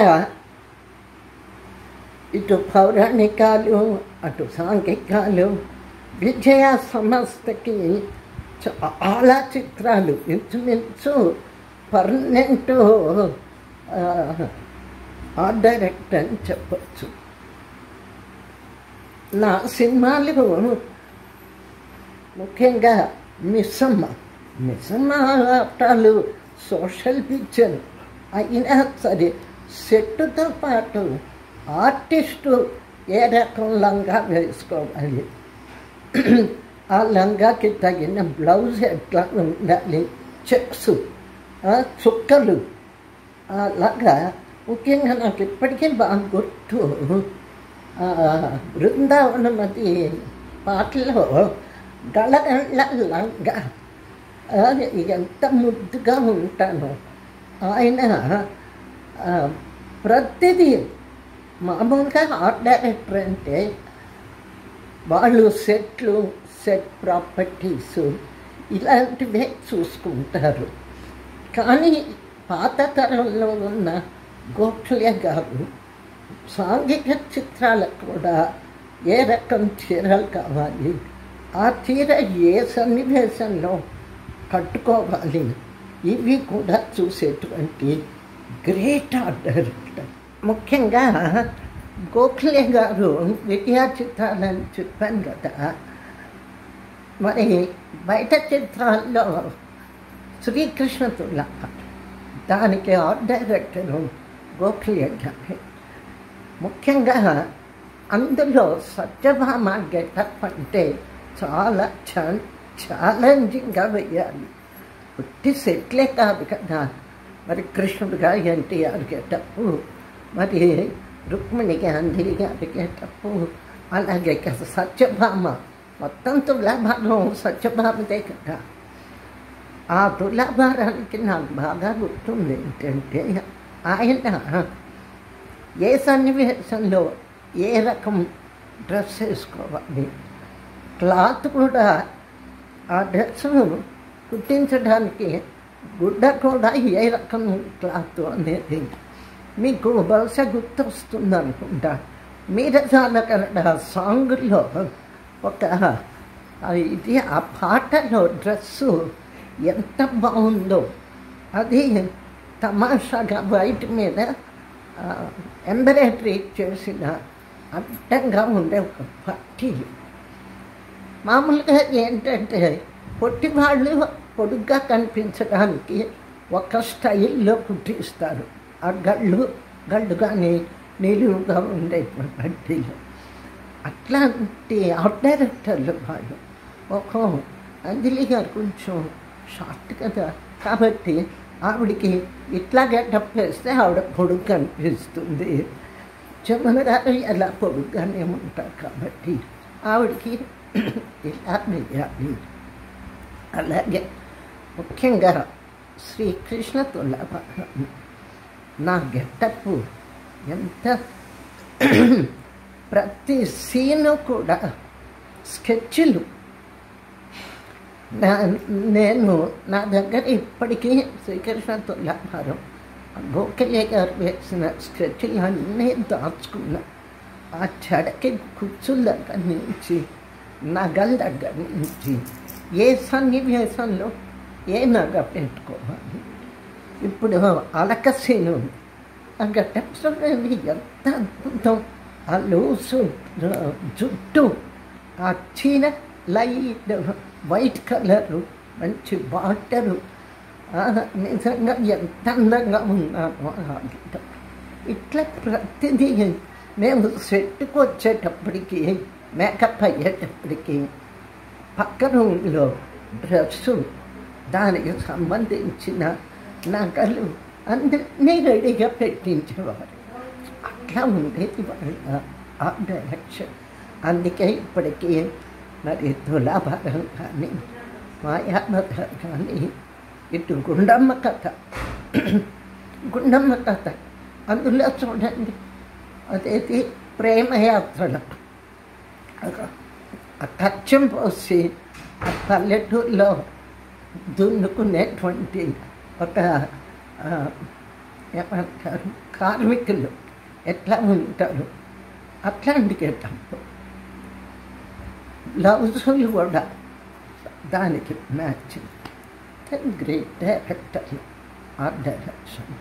ఇటు పౌరాణికాలు అటు సాంఘికాలు విజయ సంస్థకి చాలా చిత్రాలు ఇంచుమించు పర్మనెంట్ ఆర్ట్ డైరెక్టర్ అని చెప్పచ్చు నా సినిమాలు ముఖ్యంగా మిస్సమ్మ మిస్సమ్మ ఆటాలు సోషల్ పిక్చర్ అయినా సరే సెట్టుతో పాటు ఆర్టిస్టు ఏ రకం లంగా వేసుకోవాలి ఆ లంగాకి తగిన బ్లౌజ్ ఎట్లా ఉండాలి చెక్స్ చుక్కలు అలాగా ముఖ్యంగా నాకు ఇప్పటికీ బాగా గుర్తు ఆ, బృందావనమతి పాటలో గళగళ్ళ లంగా ఆ, ఎంత ముద్దుగా ఉంటాను ఆయన ఆ, ప్రతిదీ మామూలుగా ఆర్ట్ డైరెక్టర్ అంటే వాళ్ళు సెట్లు సెట్ ప్రాపర్టీస్ ఇలాంటివే చూసుకుంటారు కానీ పాత తరంలో ఉన్న గోఖలే గారు సాంఘిక చిత్రాలకు కూడా ఏ రకం చీరలు కావాలి ఆ చీర ఏ సన్నివేశంలో కట్టుకోవాలి ఇవి కూడా చూసేటువంటి గ్రేట్ ఆర్ట్ డైరెక్టర్ ముఖ్యంగా గోఖలే గారు విద్యా చిత్రాలని చెప్పాను కదా మరి బయట చిత్రాల్లో శ్రీకృష్ణ తులక దానికి ఆర్ట్ డైరెక్టర్ గోఖలే గారు ముఖ్యంగా అందులో సత్యభామ గెటప్ అంటే చాలా ఛా- ఛాలెంజింగ్గా వేయాలి ఉట్టి సెట్లే కాదు కదా మరి కృష్ణుడుగా ఎన్టీఆర్ గెటప్ మరి రుక్మిణి గాంధీ గారి గెటప్ అలాగే కదా సత్యభామ మొత్తం తులాభారం సత్యభామదే కదా ఆ తులాభారానికి నాకు బాగా గుర్తుంది ఏంటంటే ఆయన ఏ సన్నివేశంలో ఏ రకం డ్రెస్ వేసుకోవాలి క్లాత్ కూడా ఆ డ్రెస్ను కుట్టించడానికి గుడ్డ కూడా ఏ రకం క్లాత్ అనేది మీకు బహుశా గుర్తొస్తుంది అనుకుంటా మీరజాల కన్నడ సాంగ్లో ఒక ఆ ఇది ఆ పాటలో డ్రెస్సు ఎంత బాగుందో అది తమాషాగా వైట్ మీద ఎంబ్రాయిడరీ చేసిన అడ్డంగా ఉండే ఒక పట్టీలు మామూలుగా ఏంటంటే పొట్టి వాళ్ళు పొడుగ్గా కనిపించడానికి ఒక స్టైల్లో కుట్టిస్తారు ఆ గళ్ళు గళ్ళు కానీ నిలువుగా ఉండేటువంటి పట్టీలు అట్లాంటి ఆర్ట్ డైరెక్టర్లు వాళ్ళు ఒక అంజలి గారు కొంచెం షార్ట్ కదా కాబట్టి ఆవిడికి ఇట్లా గెటప్ వేస్తే ఆవిడ పొడుగు కనిపిస్తుంది జమున గారు ఎలా పొడుగ్గానే ఉంటారు కాబట్టి ఆవిడకి ఇలా వేయాలి అలాగే ముఖ్యంగా శ్రీకృష్ణ తులాభారం నా గెటప్ ఎంత ప్రతి సీను కూడా స్కెచ్లు నా నేను నా దగ్గర ఇప్పటికీ శ్రీకృష్ణ తులాభారం గోఖలే గారు వేసిన స్కెచ్లు అన్నీ దాచుకున్నా ఆ చెడకి కుచ్చుల దగ్గర నుంచి నగల దగ్గర నుంచి ఏ సన్నివేశంలో ఏ నగ పెట్టుకోవాలి ఇప్పుడు అలకసీను ఆ గెటప్స్ అనేవి ఎంత అద్భుతం ఆ లూసు జుట్టు ఆ చీన లైట్ వైట్ కలరు మంచి వాటరు ఆ, నిజంగా ఎంత అందంగా ఉన్నాను ఆ గీతం. ఇట్లా ప్రతిదీ మేము సెట్కి వచ్చేటప్పటికి మేకప్ అయ్యేటప్పటికి పక్క రూమ్లో డ్రెస్సు దానికి సంబంధించిన నగలు అన్నీ రెడీగా పెట్టించేవారు అట్లా ఉండేది వాళ్ళ ఆ డైరెక్షన్ అందుకే ఇప్పటికీ మరి తులాభారం కానీ మాయామత కానీ ఇటు గుండమ్మ కథ గుండమ్మ కథ అందులో చూడండి అదేది ప్రేమయాత్రలు ఆ కచ్చం పోసి ఆ పల్లెటూరులో దున్నుకునేటువంటి ఒక ఆ, ఏమంటారు కార్మికులు ఎట్లా ఉంటారు అట్లాంటి గెటప్పు బ్లౌజులు కూడా దానికి మ్యాచ్ గ్రేట్ డైరెక్టర్లు ఆ డైరెక్షన్లో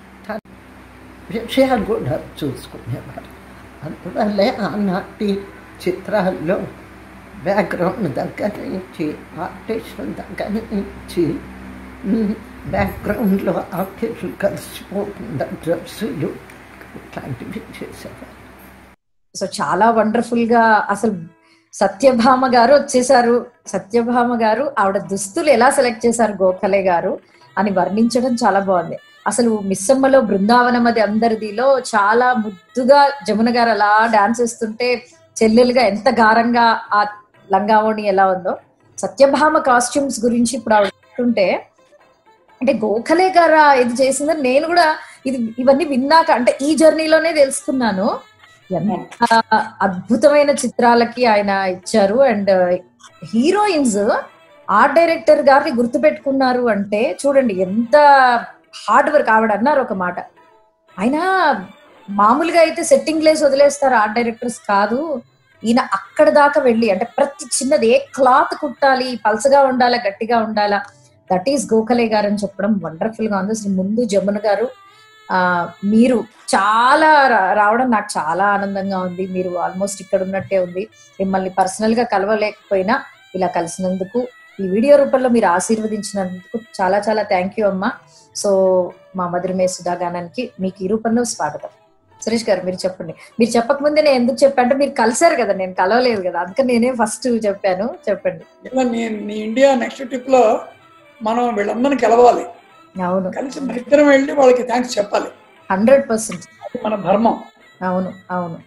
విషయాలు కూడా చూసుకునేవారు అందువల్లే ఆనాటి చిత్రాల్లో బ్యాక్గ్రౌండ్ దగ్గర నుంచి ఆర్టిస్టుల దగ్గర నుంచి మ్, బ్యాక్గ్రౌండ్లో ఆర్టిస్టులు కలిసిపోకుండా డ్రెస్సులు ఇట్లాంటివి చేసేవారు సో చాలా వండర్ఫుల్ గా అసలు సత్యభామ గారు వచ్చేసారు సత్యభామ గారు ఆవిడ దుస్తులు ఎలా సెలెక్ట్ చేశారు గోఖలే గారు అని వర్ణించడం చాలా బాగుంది అసలు మిస్సమ్మలో బృందావనం అది అందరిదిలో చాలా ముద్దుగా జమున గారు అలా డాన్స్ చేస్తుంటే చెల్లెలుగా ఎంత గారంగా ఆ లంగావోణి ఎలా ఉందో సత్యభామ కాస్ట్యూమ్స్ గురించి ఇప్పుడు ఆవిడ చెప్తుంటే అంటే గోఖలే గారు ఇది చేసిందని నేను కూడా ఇది ఇవన్నీ విన్నాక అంటే ఈ జర్నీలోనే తెలుసుకున్నాను ఎంత అద్భుతమైన చిత్రాలకి ఆయన ఇచ్చారు అండ్ హీరోయిన్స్ ఆర్ట్ డైరెక్టర్ గారిని గుర్తుపెట్టుకున్నారు అంటే చూడండి ఎంత హార్డ్ వర్క్ ఆవిడ అన్నారు ఒక మాట ఆయన మామూలుగా అయితే సెట్టింగ్ లేసి వదిలేస్తారు ఆర్ట్ డైరెక్టర్స్ కాదు ఈయన అక్కడ దాకా వెళ్ళి అంటే ప్రతి చిన్నది ఏ క్లాత్ కుట్టాలి పల్సగా ఉండాలా గట్టిగా ఉండాలా దట్ ఈస్ గోఖలే గారు అని చెప్పడం వండర్ఫుల్ గా ఉంది అసలు ముందు జమున గారు ఆ మీరు చాలా రా- రావడం నాకు చాలా ఆనందంగా ఉంది మీరు ఆల్మోస్ట్ ఇక్కడ ఉన్నట్టే ఉంది మిమ్మల్ని పర్సనల్ గా కలవలేకపోయినా ఇలా కలిసినందుకు ఈ వీడియో రూపంలో మీరు ఆశీర్వదించినందుకు చాలా చాలా థ్యాంక్ యూ అమ్మా సో మా మధురమే సుధాగానానికి మీకు ఈ రూపంలో స్వాగతం సురేష్ గారు మీరు చెప్పండి మీరు చెప్పకముందే నేను ఎందుకు చెప్పా అంటే మీరు కలిసారు కదా నేను కలవలేదు కదా అందుకని నేనే ఫస్ట్ చెప్పాను చెప్పండి ఇలా నీ నీ ఇండియా నెక్స్ట్ ట్రిప్ లో మనం వీళ్ళందరినీ గెలవాలి అవును కలిసి మన ఇద్దరం వెళ్ళి వాళ్ళకి థ్యాంక్స్ చెప్పాలి హండ్రెడ్ పర్సెంట్ అది మన ధర్మం అవును అవును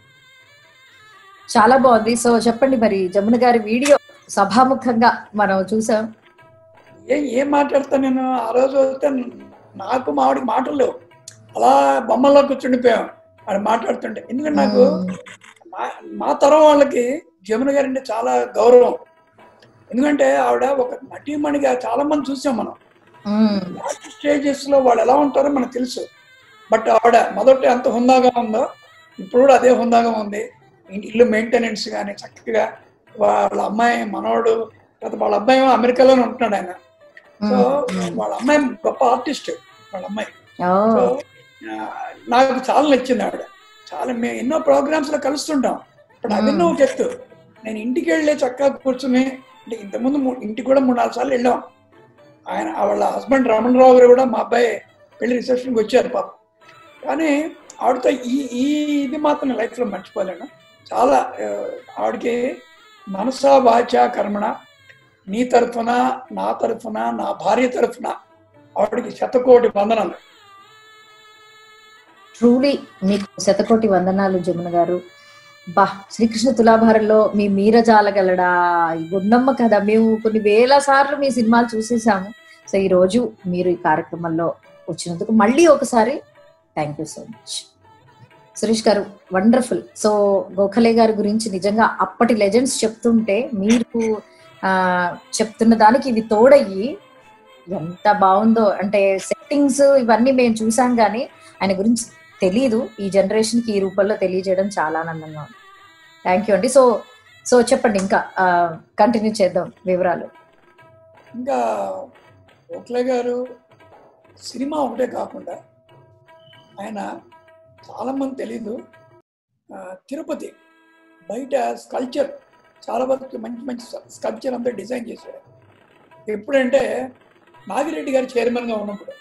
చాలా బాగుంది సో చెప్పండి మరి జమున గారి వీడియో సభాముఖంగా మనం చూసాం ఏం ఏం మాట్లాడతా నేను ఆ రోజు వస్తే నాకు మావిడికి మాటలు లేవు అలా బొమ్మల్లో కూర్చుండిపోయాం వాడు మాట్లాడుతుంటే ఎందుకంటే నాకు మా- మా తరం వాళ్ళకి జమున గారు అంటే చాలా గౌరవం ఎందుకంటే ఆవిడ ఒక నటీమణిగా చాలా మంది చూసాం మనం మ్మ్. స్టేజెస్ లో వాళ్ళు ఎలా ఉంటారో మనకు తెలుసు బట్ ఆవిడ మొదట ఎంత హుందాగా ఉందో ఇప్పుడు కూడా అదే హుందాగా ఉంది ఇంటి- ఇల్లు మెయింటెనెన్స్ కానీ చక్కగా వాళ్ళ అమ్మాయి మనవడు తర్వాత వాళ్ళ అబ్బాయి ఏమో అమెరికాలోనే ఉంటున్నాడు ఆయన సో మ్మ్. వాళ్ళ అమ్మాయి గొప్ప ఆర్టిస్ట్ వాళ్ళ అమ్మాయి ఓ, సో ఆ, నాకు చాలా నచ్చింది ఆవిడ చాలా మేము ఎన్నో ప్రోగ్రామ్స్ లో కలుస్తుంటాం ఇప్పుడు అవన్నీ ఒక ఎత్తు నేను ఇంటికి వెళ్ళే చక్కగా కూర్చుని అంటే ఇంతకుముందు మూ- ఇంటికి కూడా మూడు నాలుగు సార్లు వెళ్ళాం ఆయన ఆ వాళ్ళ హస్బెండ్ రమణరావు గారు కూడా మా అబ్బాయి పెళ్లి రిసెప్షన్కి వచ్చారు పాపం కానీ ఆవిడతో ఈ ఈ ఇది మాత్రం లైఫ్లో మర్చిపోలేను చాలా ఆ, ఆవిడకి మనసా వాచ కర్మణ నీ తరఫున నా తరఫున నా భార్య తరఫున ఆవిడకి శతకోటి వందనాలు ట్రూలీ మీకు శతకోటి వందనాలు జమున గారు బా శ్రీకృష్ణ తులాభారంలో మీ మీరజాలగలడా ఈ గుండమ్మ కథ మేము కొన్ని వేల సార్లు మీ సినిమాలు చూసేసాము సో ఈ రోజు మీరు ఈ కార్యక్రమంలో వచ్చినందుకు మళ్ళీ ఒకసారి thank you so much Suresh గారు వండర్ఫుల్ సో గోఖలే గారి గురించి నిజంగా అప్పటి లెజెండ్స్ చెప్తుంటే మీరు ఆ చెప్తున్న దానికి ఇది తోడయ్యి ఎంత బాగుందో అంటే సెట్టింగ్స్ ఇవన్నీ మేము చూసాం కానీ ఆయన గురించి తెలియదు ఈ జనరేషన్ కి ఈ రూపంలో తెలియజేయడం చాలా ఆనందంగా ఉంది థ్యాంక్ యూ అండి సో సో చెప్పండి ఇంకా కంటిన్యూ చేద్దాం వివరాలు ఇంకా ఓట్లే గారు సినిమా ఒకటే కాకుండా ఆయన చాలామంది తెలీదు ఆ, తిరుపతి బయట స్కల్చర్ చాలా వరకు మంచి మంచి స్కల్చర్ అంతా డిజైన్ చేశాడు ఎప్పుడంటే నాగిరెడ్డి గారు చైర్మన్గా ఉన్నప్పుడు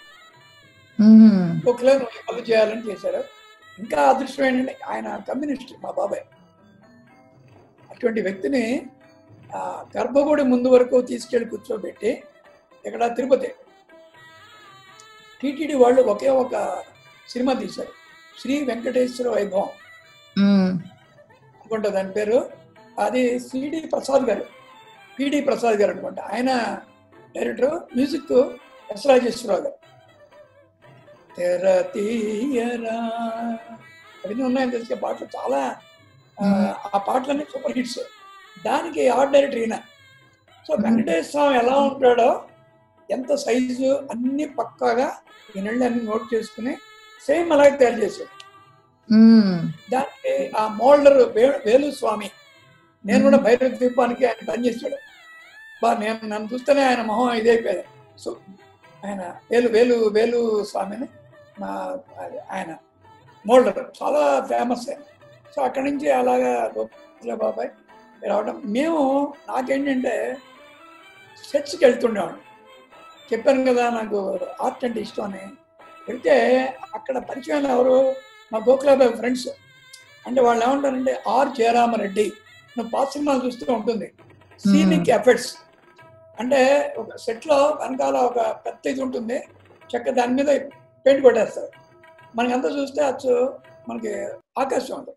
ఒకలే పనులు చేయాలని చేశారు ఇంకా అదృష్టం ఏంటంటే ఆయన కమ్యూనిస్ట్ మా బాబాయ్ అటువంటి వ్యక్తిని ఆ, గర్భగుడి ముందు వరకు తీసుకెళ్లి కూర్చోబెట్టి ఇక్కడ తిరుపతి టీటీడీ వాళ్ళు ఒకే ఒక సినిమా తీశారు శ్రీ వెంకటేశ్వర వైభవం అనుకుంటా దాని పేరు అది సిడి ప్రసాద్ గారు పిడి ప్రసాద్ గారు అనుకుంటా ఆయన డైరెక్టర్ మ్యూజిక్ ఎస్ రాజేశ్వరరావు గారు తెర తీయరా అవన్నీ ఉన్నాయని తెలిసే పాటలు చాలా ఆ, ఆ పాటలన్నీ సూపర్ హిట్స్ దానికి ఆర్ట్ డైరెక్టర్ ఈయన సో వెంకటేశ్వర స్వామి ఎలా ఉంటాడో ఎంత సైజు అన్ని పక్కాగా ఈ నెలలు అన్ని నోట్ చేసుకుని సేమ్ అలాగే తయారు చేశాడు దానికి ఆ మోల్డర్ వేలు స్వామి నేను కూడా భైరవ ద్వీపానికి ఆయన పనిచేశాడు బా నేను నన్ను చూస్తేనే ఆయన మొహం ఇదైపోయాడు సో ఆయన వేలు వేలు వేలు స్వామిని మా అది ఆయన మోల్డర్ చాలా ఫేమస్ ఆయన సో అక్కడి నుంచి అలాగా గోపాల బాబాయ్ రావడం మేము నాకేంటంటే సెట్స్కి వెళ్తుండేవాడు చెప్పాను కదా నాకు ఆర్ట్ అంటే ఇష్టం అని వెళ్తే అక్కడ పరిచయం ఎవరు మా గోకులాబాయ్ ఫ్రెండ్స్ అంటే వాళ్ళు ఏమంటారంటే ఆర్ జయరామరెడ్డి నువ్వు పాత సినిమాలు చూస్తూ ఉంటుంది సీనిక్ ఎఫెక్ట్స్ అంటే ఒక సెట్లో వెనకాల ఒక పెద్ద ఇది ఉంటుంది చెక్క దాని మీద పెయింట్ కొట్టేస్తారు మనకంతా చూస్తే అచ్చు మనకి ఆకాశం ఉంటుంది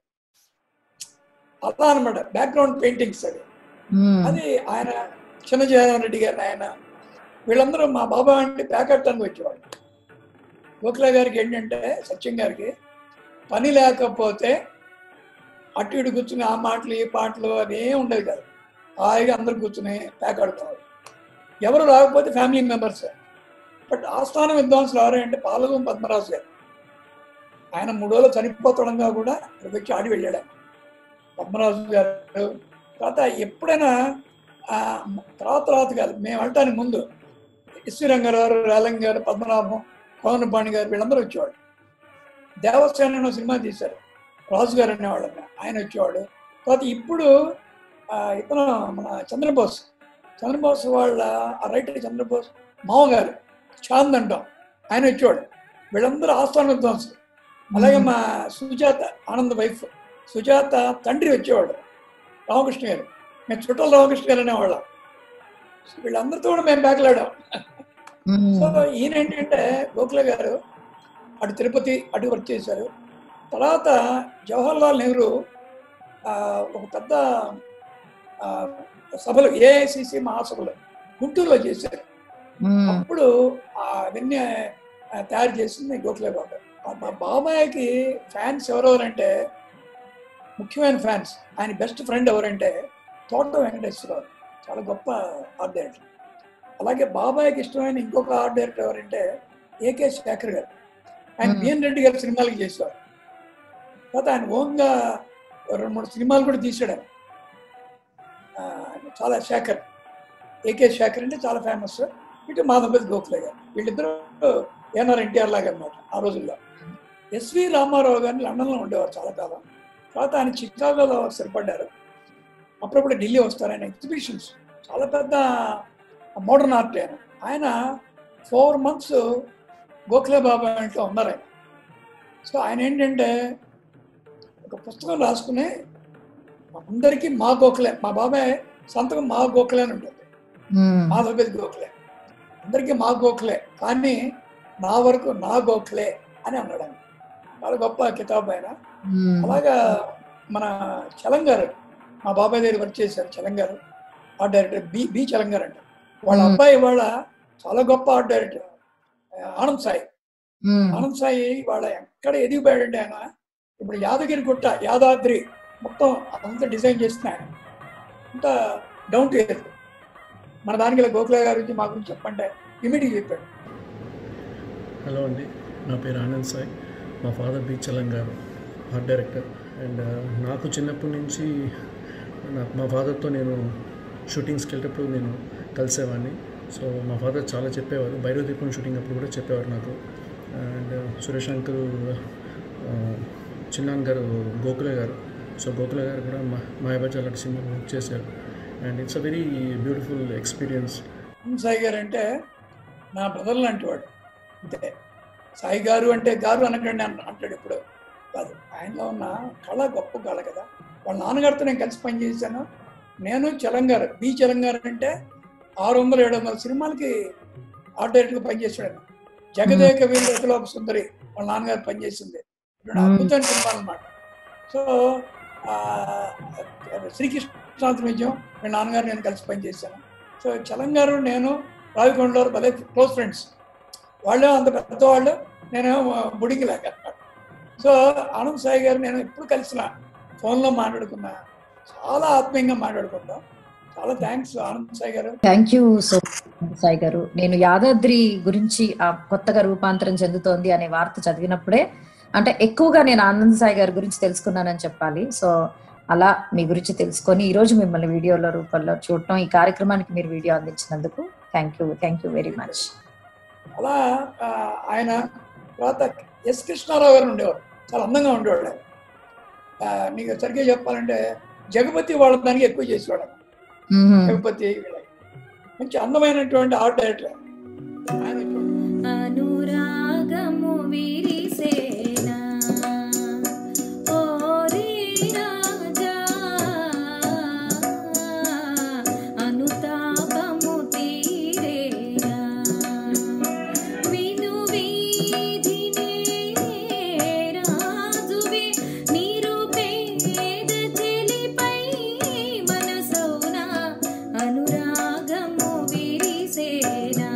అలా అనమాట బ్యాక్గ్రౌండ్ పెయింటింగ్స్ అది అది ఆయన చిన్న జయరామరెడ్డి రెడ్డి గారు ఆయన వీళ్ళందరూ మా బాబా అంటే ప్యాకెట్టానికి వచ్చేవాళ్ళు గోఖలే గారికి ఏంటంటే సత్యం గారికి పని లేకపోతే అటు ఇటు కూర్చుని ఆ మాటలు ఈ పాటలు అవి ఏం ఉండదు కాదు హాయిగా అందరు కూర్చుని ప్యాక్ ఆడుతున్నారు ఎవరు రాకపోతే ఫ్యామిలీ మెంబర్స్ బట్ ఆస్థాన విద్వాంసులు ఎవరంటే పాలగం పద్మరాజు గారు ఆయన మూడు రోజులు చనిపోతుండగా కూడా ఇక్కడికి వచ్చి ఆడి వెళ్ళాడు ఆయన. పద్మరాజు గారు తర్వాత ఎప్పుడైనా ఆ, తర్వాత తర్వాత కాదు మేము వెళ్ళటానికి ముందు ఎస్వి రంగారావు రేలంగ్ గారు పద్మనాభం పవనపాణి గారు వీళ్ళందరూ వచ్చేవాడు దేవసేన అనే సినిమా తీశారు రాజు గారు అనేవాళ్ళు ఆయన వచ్చేవాడు తర్వాత ఇప్పుడు ఆ, ఇతను మన చంద్రబోస్ చంద్రబోస్ వాళ్ళ ఆ రైటర్ చంద్రబోస్ మామగారు చాంద్ అంటాం ఆయన వచ్చేవాడు వీళ్ళందరూ ఆస్థాన విద్వాంసులు అలాగే మా సుజాత ఆనంద్ వైఫ్ సుజాత తండ్రి వచ్చేవాడు రామకృష్ణ గారు మేము చుట్టాల రామకృష్ణ గారు అనేవాళ్ళం సో వీళ్ళందరితో కూడా మేము బ్యాక్లాడాం సో ఈయన ఏంటంటే గోఖలే గారు అటు తిరుపతి అటు వర్క్ చేశారు తర్వాత జవహర్లాల్ నెహ్రూ ఆ, ఒక పెద్ద ఆ, సభలు ఏఐసిసి మహాసభలు గుంటూరులో చేశారు అప్పుడు ఆ అవన్నీ ఆ, తయారు చేసింది గోఖలే బాబాయ్ ఆ మా బాబాయ్కి ఫ్యాన్స్ ఎవరెవరంటే ముఖ్యమైన ఫ్యాన్స్ ఆయన బెస్ట్ ఫ్రెండ్ ఎవరంటే తోట వెంకటేశ్వరరావు చాలా గొప్ప ఆర్ట్ డైరెక్టర్ అలాగే బాబాయ్కి ఇష్టమైన ఇంకొక ఆర్ట్ డైరెక్టర్ ఎవరంటే ఏకే శేఖర్ గారు ఆయన Hmm. బిఎన్ రెడ్డి గారి సినిమాలకి చేసేవారు తర్వాత ఆయన ఓన్గా రెండు మూడు సినిమాలు కూడా తీసాడు ఆయన. ఆ, చాలా శేఖర్ ఏకే శేఖర్ అంటే చాలా ఫేమస్ ఇటు మాధవపతి గోఖలే గారు వీళ్ళిద్దరూ ఏఎన్ఆర్ ఎన్టీఆర్ లాగా అనమాట ఆ రోజుల్లో ఎస్వి రామారావు గారిని లండన్లో ఉండేవారు చాలా కాలం తర్వాత ఆయన చికాగోలో స్థిరపడ్డారు అప్పుడప్పుడు ఢిల్లీ వస్తారు ఆయన ఎగ్జిబిషన్స్ చాలా పెద్ద మోడర్న్ ఆర్ట్ ఆయన ఆయన ఫోర్ మంత్స్ గోఖలే బాబా ఇంట్లో ఉన్నారు ఆయన సో ఆయన ఏంటంటే ఒక పుస్తకం రాసుకుని అందరికీ మా గోఖలే మా బాబాయ్ సంతకం మా గోఖలే అని ఉంటుంది మాధవపతి గోఖలే అందరికీ మా గోఖలే కానీ నా వరకు నా గోఖలే అని అన్నాడు ఆయన చాలా గొప్ప కితాబ్ ఆయన అలాగా మన చలంగారు మా బాబాయ్ దగ్గర వర్క్ చేశారు చలంగారు ఆర్ట్ డైరెక్టర్ బి బి చలంగారు అంట వాళ్ళ Hmm. అబ్బాయి వాళ్ళ చాలా గొప్ప ఆర్ట్ డైరెక్టర్ ఆనంద్ సాయి ఆనంద్ సాయి వాళ్ళ ఎక్కడ ఎదిగిపోయాడంటే ఆయన ఇప్పుడు యాదగిరి గుట్ట యాదాద్రి మొత్తం అంతా డిజైన్ చేసిన ఆయన అంతా డౌన్ టు ఎర్త్ మన దానికి ఇలా గోఖలే గారి గురించి మా గురించి చెప్పంటే ఇమీడియట్ చెప్పాడు హలో అండి నా పేరు ఆనంద్ సాయి మా ఫాదర్ బి చలం గారు ఆర్ట్ డైరెక్టర్ అండ్ నాకు చిన్నప్పటి నుంచి నాకు మా ఫాదర్తో నేను షూటింగ్స్కి వెళ్ళేటప్పుడు నేను కలిసేవాడిని సో మా ఫాదర్ చాలా చెప్పేవారు భైరవ దీపం షూటింగ్ అప్పుడు కూడా చెప్పేవారు నాకు అండ్ సురేష్ అంకుల్ చిన్నాన్ గారు గోకుల గారు సో గోకుల గారు కూడా మా మాయాబజార్ అలాంటి సినిమా వర్క్ చేశారు and it's a very beautiful experience Sai గారు అంటే నా బ్రదర్ లాంటి వాడు అంతే సాయి గారు అంటే గారు అనకండి అన్న- అంటాడు ఇప్పుడు కాదు ఆయనలో ఉన్న కళ గొప్ప కళ కదా వాళ్ళ నాన్నగారితో నేను కలిసి పనిచేశాను నేను చలంగారు బి చలంగారు అంటే ఆరు వందల ఏడు వందల సినిమాలకి ఆర్ట్ డైరెక్టర్గా పనిచేసాడు జగదేక వీరులో ఒక సుందరి వాళ్ళ నాన్నగారు పనిచేసింది రెండు మ్మ్. అద్భుతమైన సినిమాలు అన్నమాట సో ఆ, శ్రీకృష్ణాంతరం విజయం మీ నాన్నగారు నేను కలిసి పనిచేశాను సో చలంగారు నేను రావికొండలో భలే క్లోజ్ ఫ్రెండ్స్ వాళ్ళు అంత పెద్దవాళ్ళు నేను బుడికి లేక సో ఆనంద్ సాయి గారు నేను ఎప్పుడు కలిసిన ఫోన్లో మాట్లాడుకున్నా చాలా ఆత్మీయంగా మాట్లాడుకుంటాం చాలా థ్యాంక్స్ ఆనంద్ సాయి గారు థ్యాంక్ యూ సో సాయి గారు నేను యాదాద్రి గురించి ఆ కొత్తగా రూపాంతరం చెందుతోంది అనే వార్త చదివినప్పుడే అంటే ఎక్కువగా నేను ఆనంద్ సాయి గారి గురించి తెలుసుకున్నానని చెప్పాలి సో అలా మీ గురించి తెలుసుకొని ఈ రోజు మిమ్మల్ని వీడియోల రూపంలో చూడటం ఈ కార్యక్రమానికి మీరు వీడియో అందించినందుకు thank you thank you very much అలా ఆ, ఆయన తర్వాత ఎస్ కృష్ణారావు గారు ఉండేవారు చాలా అందంగా ఉండేవాడు ఆయన. ఆ, నీకు సరిగ్గా చెప్పాలంటే జగపతి వాళ్ళ దానికి ఎక్కువ చేసేవాడు ఆయన. జగపతి వీళ్ళకి. మంచి అందమైనటువంటి ఆర్ట్ డైరెక్టర్ ఆయన ఇప్పుడు అనురాగము విరిసేనా ఓరి రాజా అనుతాపము తీరేనా విను వీధినే రాజువే నిరుపేద చెలిపై మనసౌనా అనురాగము విరిసేనా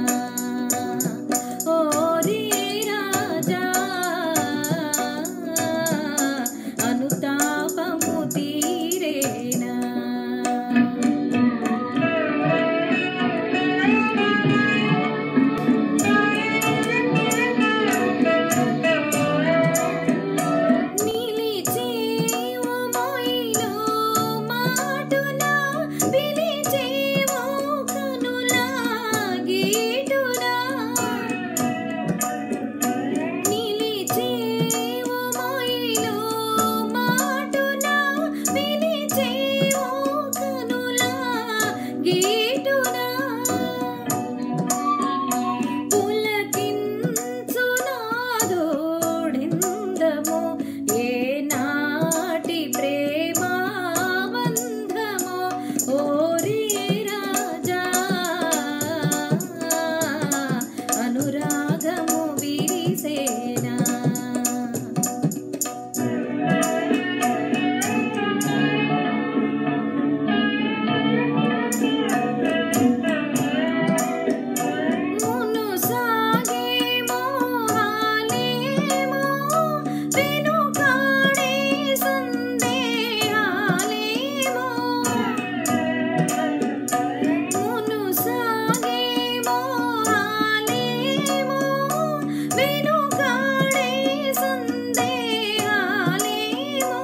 ఓరి రాజా అనుతాపము తీరేనా నిలిచే ఓ మొయిలో మాటునా పిలిచే ఓ కనులా గీటునా నిలిచే ఓ మొయిలో మాటునా పిలిచే ఓ కనులా గీటునా పులకించునాదోడిందమో ఏ నాటి ప్రేమాబంధమో ఓరి రాజా అనురాగము విరిసేనా మును సాగేమో హాలేమో వెనుకాడే సందేహాలేమో మును సాగేమో హాలేమో వెనుకాడే సందేహాలేమో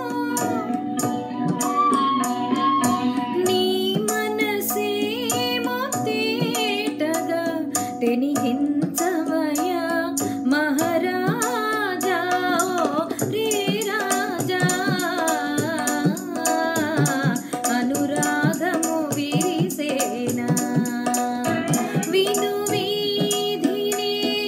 నీ మనసే మొత్తేటగా తెనిగించవయా మహారాజా ఓ రే రాజా అనురాగము విరిసేనా విను వీధినే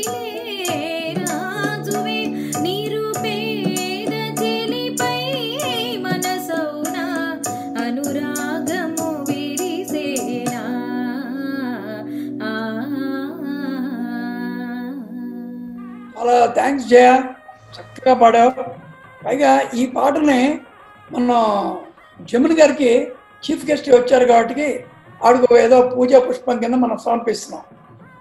రాజువే నిరుపేద చెలిపై మనసౌనా అనురాగము విరిసేనా ఆ చాలా థ్యాంక్స్ జయ చక్కగా పాడావు పైగా ఈ పాటని మన జమున గారికి చీఫ్ గెస్ట్ వచ్చారు కాబట్టి ఆడికి ఏదో పూజా పుష్పం కింద మనం సమర్పిస్తున్నాం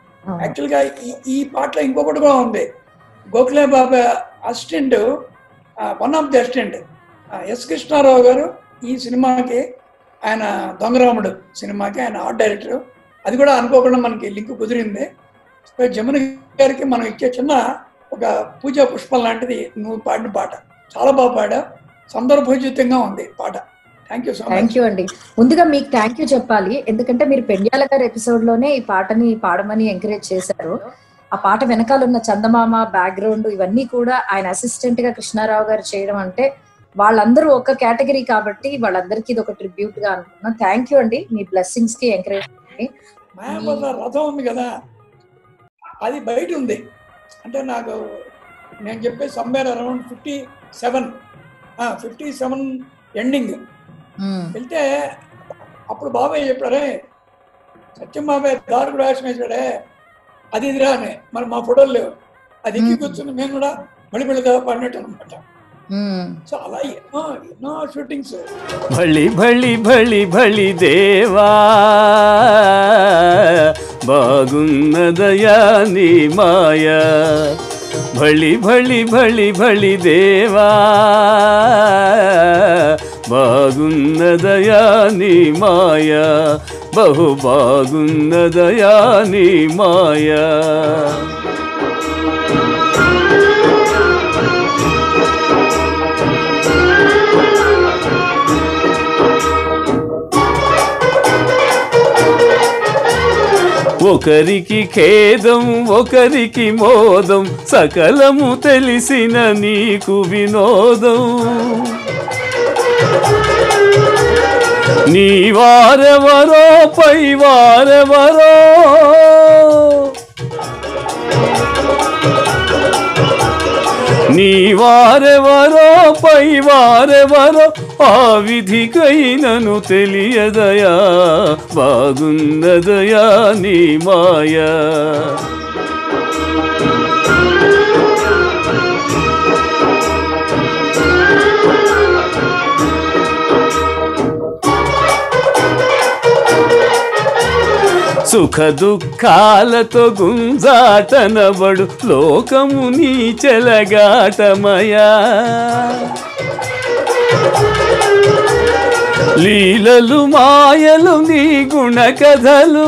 యాక్చువల్గా ఈ ఈ పాటలో ఇంకొకటి కూడా ఉంది గోఖలే బాబా assistant one of the assistant S Krishnarao గారు ఈ సినిమాకి ఆయన దొంగరాముడు సినిమాకి ఆయన ఆర్ట్ డైరెక్టర్ అది కూడా అనుకోకుండా మనకి లింక్ కుదిరింది సో జమున గారికి మనం ఇచ్చే చిన్న ఒక పూజా పుష్పం లాంటిది నువ్వు పాడిన పాట చాలా బాగా పాడా సందర్భోచితంగా ఉంది పాట thank you so much thank you అండి ముందుగా మీకు థ్యాంక్ యూ చెప్పాలి ఎందుకంటే మీరు పెండ్యాల గారి ఎపిసోడ్ లోనే ఈ పాటని పాడమని ఎంకరేజ్ చేశారు ఆ పాట వెనకాల ఉన్న చందమామ బ్యాక్గ్రౌండ్ ఇవన్నీ కూడా ఆయన అసిస్టెంట్ గా కృష్ణారావు గారు చేయడం అంటే వాళ్ళందరూ ఒక కేటగిరీ కాబట్టి వాళ్ళందరికీ ఇది ఒక ట్రిబ్యూట్ గా అనుకున్నాం థ్యాంక్ యూ అండి మీ బ్లెస్సింగ్స్ కి ఎంకరేజ్ మాయాబజార్ రథం ఉంది కదా అది బయట ఉంది అంటే నాకు నేను చెప్పే somewhere around fifty seven fifty seven ending వెళ్తే అప్పుడు బాబాయ్ చెప్పారే సత్యం బాబాయ్ దారుడు వేషం వేసాడే అది ఇదిరా అని మరి మా ఫోటోలు లేవు అది ఎక్కి కూర్చుని మేము కూడా మళ్ళీ మళ్ళీ పడినట్టు అనమాట సో అలా ఎన్నో ఎన్నో షూటింగ్స్ భళి భళి భళి భళి దేవా బాగున్నదయా నీ మాయ భళి భళి భళి భళి దేవా బాగున్నదయా నీ మాయ బహు బాగున్నదయా నీ మాయ ఒకరికి ఖేదం ఒకరికి మోదం సకలము తెలిసిన నీకు వినోదం నీ వారెవరో పై వారెవరో నీ వారెవరో పై వారెవరో ఆ విధికైనను తెలియదయా బాగున్నదయా నీ మాయా సుఖ దుఃఖాలతో గుంజాటనబడు లోకము నీ చెలగాటమయా లీలలు మాయలు నీ గుణ కథలు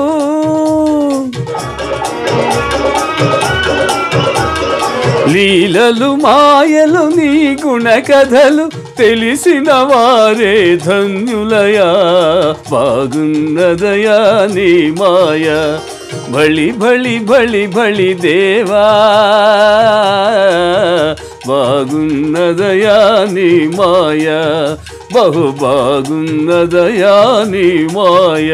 లీలలు మాయలు నీ గుణ కథలు తెలిసిన వారే ధన్యులయా బాగున్నదయా నీ మాయ బళి బళి బళి బళి దేవా బాగున్నదయా నీ మాయ బహు బాగున్నదయా నీ మాయ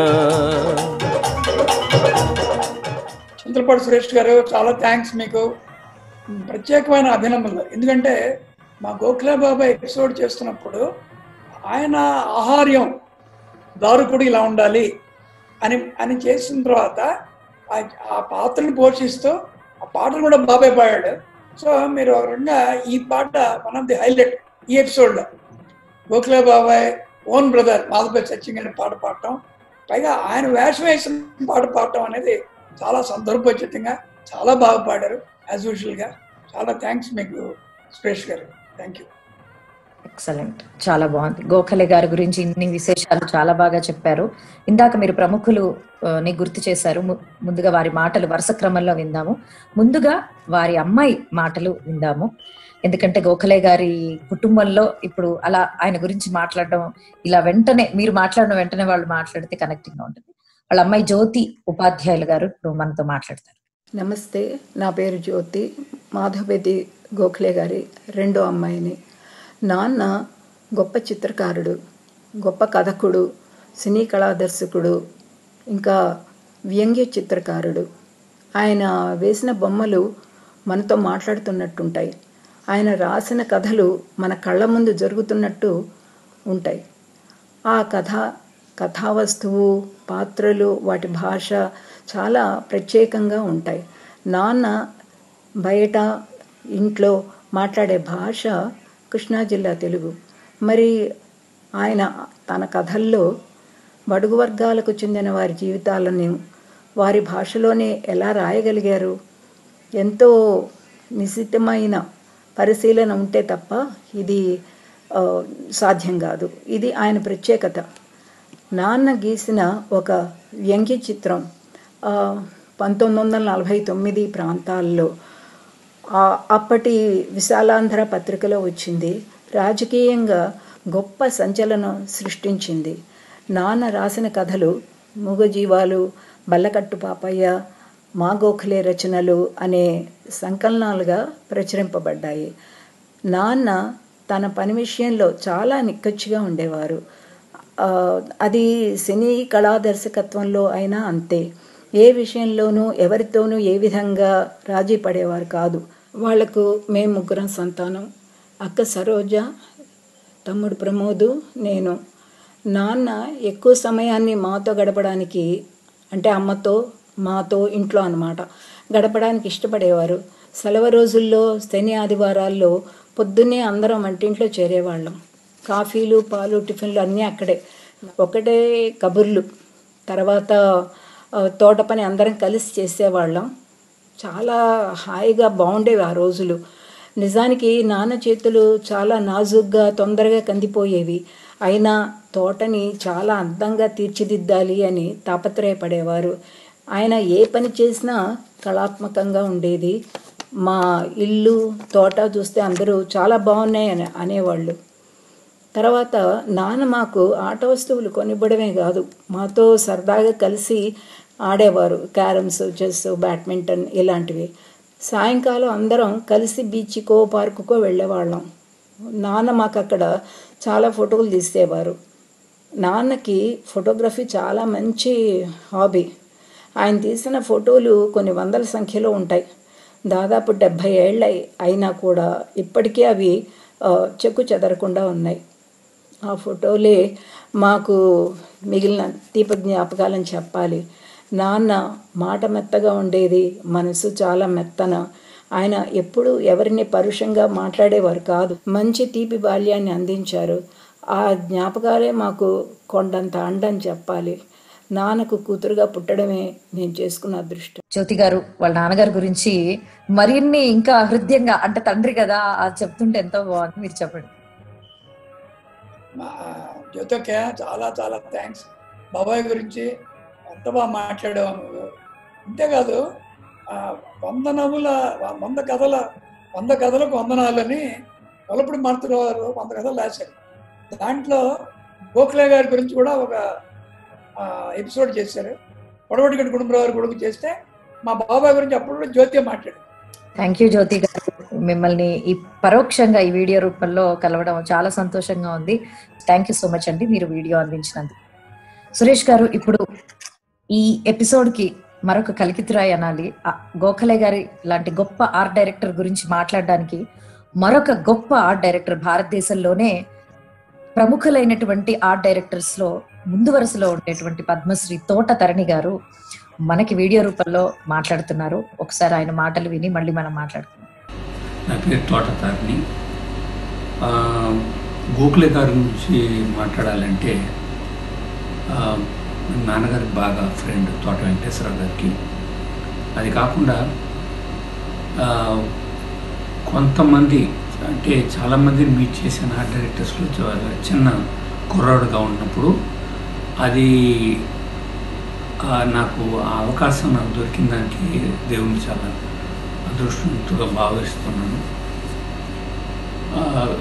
చంద్రపాటి సురేష్ గారు చాలా థ్యాంక్స్ మీకు ప్రత్యేకమైన అభినందనలు ఎందుకంటే మా గోఖలే బాబా ఎపిసోడ్ చేస్తున్నప్పుడు ఆయన ఆహార్యం దారుకుడు ఇలా ఉండాలి అని అని చేసిన తర్వాత ఆ- ఆ పాత్రను పోషిస్తూ ఆ పాటను కూడా బాబాయ్ పాడాడు సో మీరు ఒక రకంగా ఈ పాట వన్ ఆఫ్ ది హైలైట్ ఈ ఎపిసోడ్లో గోఖలే బాబాయ్ ఓన్ బ్రదర్ మాధవపై సచిన్ గారి పాట పాడటం పైగా ఆయన వేషం వేసిన పాట పాడటం అనేది చాలా సందర్భోచితంగా చాలా బాగా పాడారు యాజ్ యూజువల్గా చాలా థ్యాంక్స్ మీకు సురేష్ గారు థ్యాంక్ యూ ఎక్సలెంట్ చాలా బాగుంది గోఖలే గారి గురించి ఇన్ని విశేషాలు చాలా బాగా చెప్పారు ఇందాక మీరు ప్రముఖులు ఆ, ని గుర్తు చేశారు ము- ముందుగా వారి మాటలు వరుస క్రమంలో విందాము ముందుగా వారి అమ్మాయి మాటలు విందాము ఎందుకంటే గోఖలే గారి కుటుంబంలో ఇప్పుడు అలా ఆయన గురించి మాట్లాడడం ఇలా వెంటనే మీరు మాట్లాడిన వెంటనే వాళ్ళు మాట్లాడితే కనెక్టింగ్ గా ఉంటుంది వాళ్ళ అమ్మాయి జ్యోతి ఉపాధ్యాయులు గారు ఇప్పుడు మనతో మాట్లాడతారు నమస్తే నా పేరు జ్యోతి మాధవపతి గోఖలే గారి రెండో అమ్మాయిని నాన్న గొప్ప చిత్రకారుడు గొప్ప కథకుడు సినీ కళా దర్శకుడు ఇంకా వ్యంగ్య చిత్రకారుడు ఆయన వేసిన బొమ్మలు మనతో మాట్లాడుతున్నట్టుంటాయి ఆయన రాసిన కథలు మన కళ్ళ ముందు జరుగుతున్నట్టు ఉంటాయి ఆ కథ కథావస్తువు పాత్రలు వాటి భాష చాలా ప్రత్యేకంగా ఉంటాయి నాన్న బయట ఇంట్లో మాట్లాడే భాష కృష్ణా జిల్లా తెలుగు మరి ఆయన తన కథల్లో బడుగు వర్గాలకు చెందిన వారి జీవితాలను వారి భాషలోనే ఎలా రాయగలిగారు ఎంతో నిశితమైన పరిశీలన ఉంటే తప్ప ఇది ఆ, సాధ్యం కాదు ఇది ఆయన ప్రత్యేకత నాన్న గీసిన ఒక వ్యంగ్య చిత్రం ఆ, పంతొమ్మిది వందల నలభై తొమ్మిది ప్రాంతాల్లో ఆ అప్పటి విశాలాంధ్ర పత్రికలో వచ్చింది రాజకీయంగా గొప్ప సంచలనం సృష్టించింది నాన్న రాసిన కథలు మూగజీవాలు బల్లకట్టు పాపయ్య మా గోఖలే రచనలు అనే సంకలనాలుగా ప్రచురింపబడ్డాయి నాన్న తన పని విషయంలో చాలా నిక్కచ్చిగా ఉండేవారు ఆ, అది సినీ కళా దర్శకత్వంలో అయినా అంతే ఏ విషయంలోనూ ఎవరితోనూ ఏ విధంగా రాజీ పడేవారు కాదు వాళ్లకు మేము ముగ్గురం సంతానం అక్క సరోజ తమ్ముడు ప్రమోదు నేను నాన్న ఎక్కువ సమయాన్ని మాతో గడపడానికి అంటే అమ్మతో మాతో ఇంట్లో అన్నమాట గడపడానికి ఇష్టపడేవారు సెలవు రోజుల్లో శని ఆదివారాల్లో పొద్దున్నే అందరం వంటింట్లో చేరేవాళ్ళం కాఫీలు పాలు టిఫిన్లు అన్నీ అక్కడే ఒకటే కబుర్లు తర్వాత ఆ, తోట పని అందరం కలిసి చేసేవాళ్ళం చాలా హాయిగా బాగుండేవి ఆ రోజులు నిజానికి నాన్న చేతులు చాలా నాజుగ్గా తొందరగా కందిపోయేవి అయినా తోటని చాలా అందంగా తీర్చిదిద్దాలి అని తాపత్రయపడేవారు ఆయన ఏ పని చేసినా కళాత్మకంగా ఉండేది మా ఇల్లు తోట చూస్తే అందరూ చాలా బాగున్నాయి అని అనేవాళ్ళు తర్వాత నాన్న మాకు ఆట వస్తువులు కొనివ్వడమే కాదు మాతో సరదాగా కలిసి ఆడేవారు క్యారమ్స్ చెస్ బ్యాడ్మింటన్ ఇలాంటివి సాయంకాలం అందరం కలిసి బీచ్కో పార్కుకో వెళ్ళేవాళ్ళం నాన్న మాకు అక్కడ చాలా ఫోటోలు తీసేవారు నాన్నకి ఫోటోగ్రఫీ చాలా మంచి హాబీ ఆయన తీసిన ఫోటోలు కొన్ని వందల సంఖ్యలో ఉంటాయి దాదాపు డెబ్భై ఏళ్ళ అయినా కూడా ఇప్పటికీ అవి ఆ, చెక్కు చెదరకుండా ఉన్నాయి ఆ ఫోటోలే మాకు మిగిలిన దీప జ్ఞాపకాలని చెప్పాలి నాన్న మాట మెత్తగా ఉండేది మనసు చాలా మెత్తన ఆయన ఎప్పుడూ ఎవరిని పరుషంగా మాట్లాడేవారు కాదు మంచి తీపి బాల్యాన్ని అందించారు ఆ జ్ఞాపకాలే మాకు కొండంత అండని చెప్పాలి నాన్నకు కూతురుగా పుట్టడమే నేను చేసుకున్న అదృష్టం జ్యోతి గారు వాళ్ళ నాన్నగారి గురించి మరిన్ని ఇంకా హృదయంగా అంటే తండ్రి కదా అది చెప్తుంటే ఎంతో బాగుంది మీరు చెప్పండి మా జ్యోతక్క చాలా చాలా థ్యాంక్స్ బాబాయ్ గురించి ఎంత బాగా మాట్లాడావు నువ్వు అంతేకాదు ఆ, వంద నవ్వుల వంద కథల వంద కథలకు వందనాలని కొలపుడి మారుతున్న వారు వంద కథలు రాశారు దాంట్లో గోఖలే గారి గురించి కూడా ఒక ఎపిసోడ్ చేశారు పొడవటిగడి కుటుంబరావు కొడుకు చేస్తే మా బాబాయ్ గురించి అప్పుడు కూడా జ్యోతి మాట్లాడు థ్యాంక్ యూ జ్యోతి గారు మిమ్మల్ని ఈ పరోక్షంగా ఈ వీడియో రూపంలో కలవడం చాలా సంతోషంగా ఉంది థ్యాంక్ యూ సో మచ్ అండి మీరు వీడియో అందించినందుకు సురేష్ గారు ఇప్పుడు ఈ ఎపిసోడ్ కి మరొక కలికితురాయి అనాలి ఆ గోఖలే గారి లాంటి గొప్ప ఆర్ట్ డైరెక్టర్ గురించి మాట్లాడడానికి మరొక గొప్ప ఆర్ట్ డైరెక్టర్ భారతదేశంలోనే ప్రముఖులైనటువంటి ఆర్ట్ డైరెక్టర్స్ లో ముందు వరుసలో ఉండేటువంటి పద్మశ్రీ తోట తరణి గారు మనకి వీడియో రూపంలో మాట్లాడుతున్నారు ఒకసారి ఆయన మాటలు విని మళ్ళీ మనం మాట్లాడుకుందాం నా పేరు తోట తారిని ఆ, గోఖలే గారి గురించి మాట్లాడాలంటే ఆ, నాన్నగారికి బాగా ఫ్రెండ్ తోట వెంకటేశ్వరరావు గారికి అది కాకుండా ఆ, కొంతమంది అంటే చాలామందిని మీట్ చేసిన ఆర్ట్ డైరెక్టర్స్లో చ- చిన్న కుర్రాడుగా ఉన్నప్పుడు అది ఆ, నాకు ఆ అవకాశం నాకు దొరికిన దానికి దేవుని చాలా అదృష్టంతో భావిస్తున్నాను ఆ,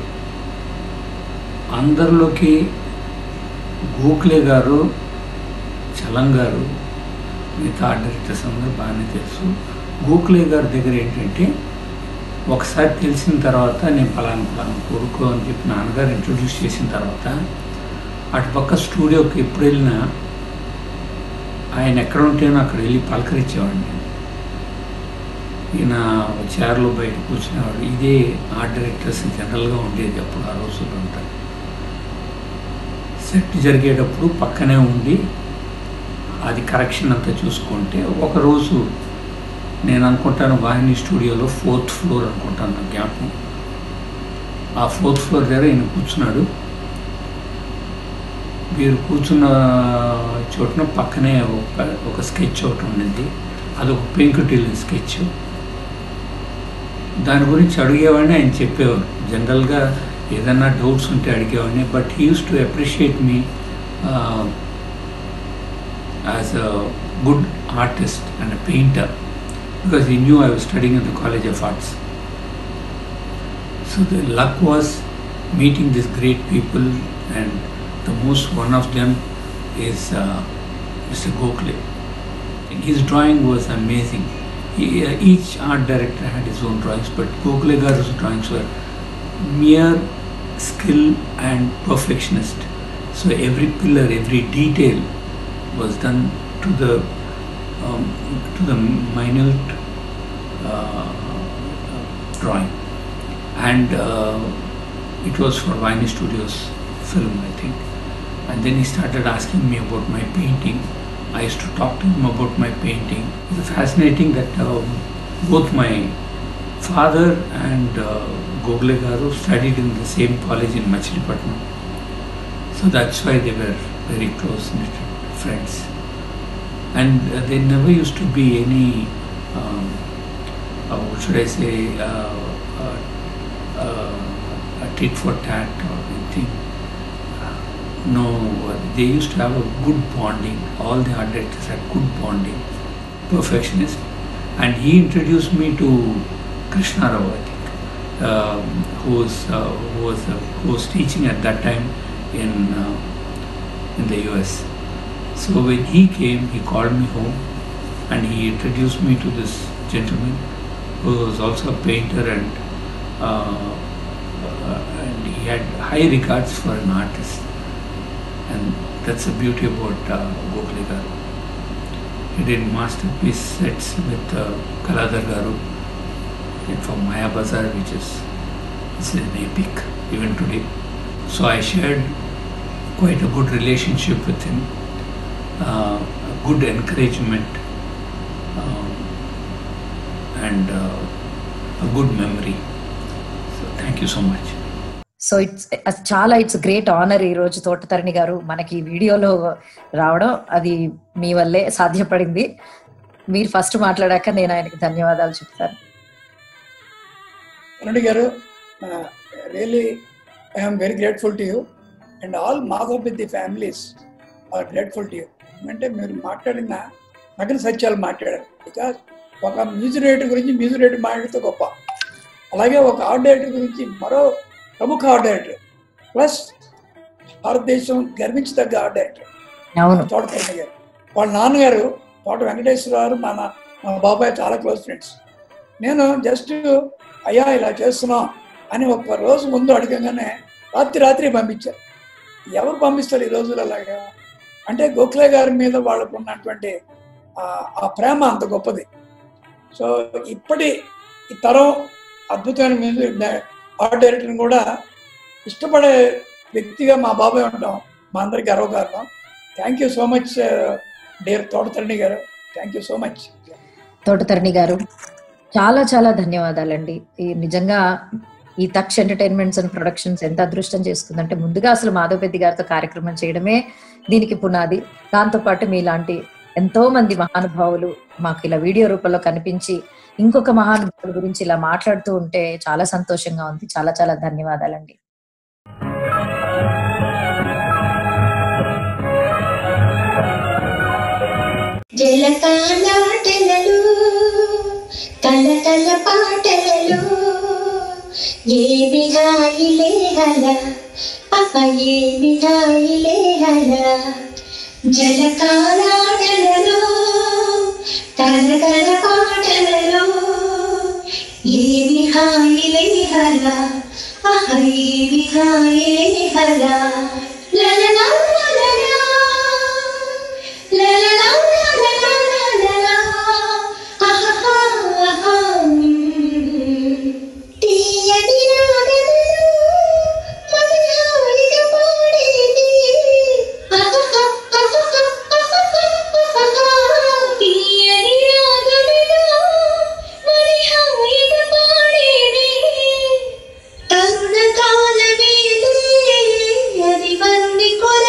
అందరిలోకి గోఖలే గారు చలం గారు మిగతా ఆర్ట్ డైరెక్టర్స్ అందరూ బాగానే తెలుసు గోఖలే గారి దగ్గర ఏంటంటే ఒకసారి తెలిసిన తర్వాత నేను పలానా పలానా కొడుకు అని చెప్పి నాన్నగారు ఇంట్రొడ్యూస్ చేసిన తర్వాత అటుపక్క స్టూడియోకి ఎప్పుడు వెళ్ళినా ఆయన ఎక్కడ ఉంటేనో అక్కడ వెళ్ళి పలకరించేవాడిని ఈయన చైర్లో బయట కూర్చునేవాడు ఇదే ఆర్ట్ డైరెక్టర్స్ జనరల్గా ఉండేది అప్పుడు ఆ రోజుల్లో అంతా సెట్ జరిగేటప్పుడు పక్కనే ఉండి అది కరెక్షన్ అంతా చూసుకుంటే ఒకరోజు నేను అనుకుంటాను వాహిని స్టూడియోలో ఫోర్త్ ఫ్లోర్ అనుకుంటాను నా జ్ఞాపకం ఆ ఫోర్త్ ఫ్లోర్ దగ్గర ఈయన కూర్చున్నాడు వీరు కూర్చున్న చోటున పక్కనే ఒక ఒక స్కెచ్ ఒకటి ఉండింది అది ఒక పెంకుటిల్ స్కెచ్ దాని గురించి అడిగేవాడిని ఆయన చెప్పేవారు జనరల్గా ఏదన్నా డౌట్స్ ఉంటే అడిగేవాడిని but he used to appreciate me as a good artist and painter because he knew I was studying at the College of Arts. So the luck was meeting these great people, and the most one of them is uh, Mr. Gokhale. His drawing was amazing. He, uh, each art director had his own drawings, but Gokhale Garu's drawings were mere skill and perfectionist. So every pillar, every detail was done to the um, to the minute uh, drawing, and uh, it was for Vine Studios film, I think. And then he started asking me about my painting. I used to talk to him about my painting. It was fascinating that um, both my father and uh, Gokhale Garu studied in the same college in Machilipatnam. So that's why they were very close knit friends and uh, there never used to be any um, uh, what should I say uh, uh, uh, a tit for tat or anything. No, they used to have a good bonding. All the art directors had good bonding, perfectionist. And he introduced me to Krishna Rao, I think, um, who was uh, who was uh, who was teaching at that time in uh, in the U.S. So when he came, he called me home and he introduced me to this gentleman who was also a painter and uh, uh, and he had high regards for an artist. And that's the beauty about uh, Gokhale Garu. He did masterpiece sets with uh, Kaladar Garu and from Maya Bazaar, which is it's an epic even today. So I shared quite a good relationship with him uh, good encouragement um, and uh, a good memory. So thank you so much. So it's చాలా it's great honour ఈ రోజు తోటతరణి గారు మనకి ఈ వీడియోలో రావడం అది మీ వల్లే సాధ్యపడింది మీరు ఫస్ట్ మాట్లాడాక నేను ఆయనకి ధన్యవాదాలు చెప్తాను అరుణ్ గారు really I'm very grateful to you and all Madhav with the families are grateful to you అంటే మీరు మాట్లాడిన నగర సత్యాలు మాట్లాడారు బికాస్ ఒక మ్యూజిక్ డైరెక్టర్ గురించి మ్యూజిక్ డైరెక్టర్ మాట్లాడితే గొప్ప అలాగే ఒక ఆర్ట్ డైరెక్టర్ గురించి మరో ప్రముఖ ఆర్ట్ డైరెక్టర్ ప్లస్ భారతదేశం గర్వించదగ్గ ఆర్ట్ డైరెక్టర్ అవును తోటపల్లి గారు వాళ్ళ నాన్నగారు తోట వెంకటేశ్వరరావు మా నా- మా బాబాయ్ చాలా క్లోజ్ ఫ్రెండ్స్ నేను జస్ట్ అయ్యా ఇలా చేస్తున్నాం అని ఒక రోజు ముందు అడగగానే రాత్రి రాత్రి పంపించారు ఎవరు పంపిస్తారు ఈ రోజులు అలాగా అంటే గోఖలే గారి మీద వాళ్ళకు ఉన్నటువంటి ఆ- ఆ ప్రేమ అంత గొప్పది సో ఇప్పటి ఈ తరం అద్భుతమైన మ్యూజిక్ డై- ఆర్ట్ డైరెక్టర్ని కూడా ఇష్టపడే వ్యక్తిగా మా బాబాయ్ ఉంటాం మా అందరికి గర్వకారణం thank you so much dear Thotatharani గారు thank you so much Thotatharani గారు చాలా చాలా ధన్యవాదాలండి ఈ నిజంగా ఈ తక్ష ఎంటర్టైన్మెంట్స్ అండ్ ప్రొడక్షన్స్ ఎంత అదృష్టం చేసుకుందంటే ముందుగా అసలు మాధవ్ పెద్ది గారితో కార్యక్రమం చేయడమే దీనికి పునాది దాంతో పాటు మీలాంటి ఎంతో మంది మహానుభావులు మాకు ఇలా వీడియో రూపంలో కనిపించి ఇంకొక మహానుభావుల గురించి ఇలా మాట్లాడుతూ ఉంటే చాలా సంతోషంగా ఉంది చాలా చాలా ధన్యవాదాలండి జలకాలాటలలో కలకల పాటలలో ఏమి హాయిలే హల అహ ఏమి హాయిలే హల జలకాలాటలలో కలకల పాటలలో ఏమి హాయిలే హల అహ ఏమి హాయిలే హల లలలా లలలా లలలా లలలా ఆహా ఆహా తీయని రాగములు మధురాలిక పాడేది ఆహా ఆహా ఆహా తీయని రాగములు మధురాలిక పాడేది తరుణ కాలమేది అది వంది కొర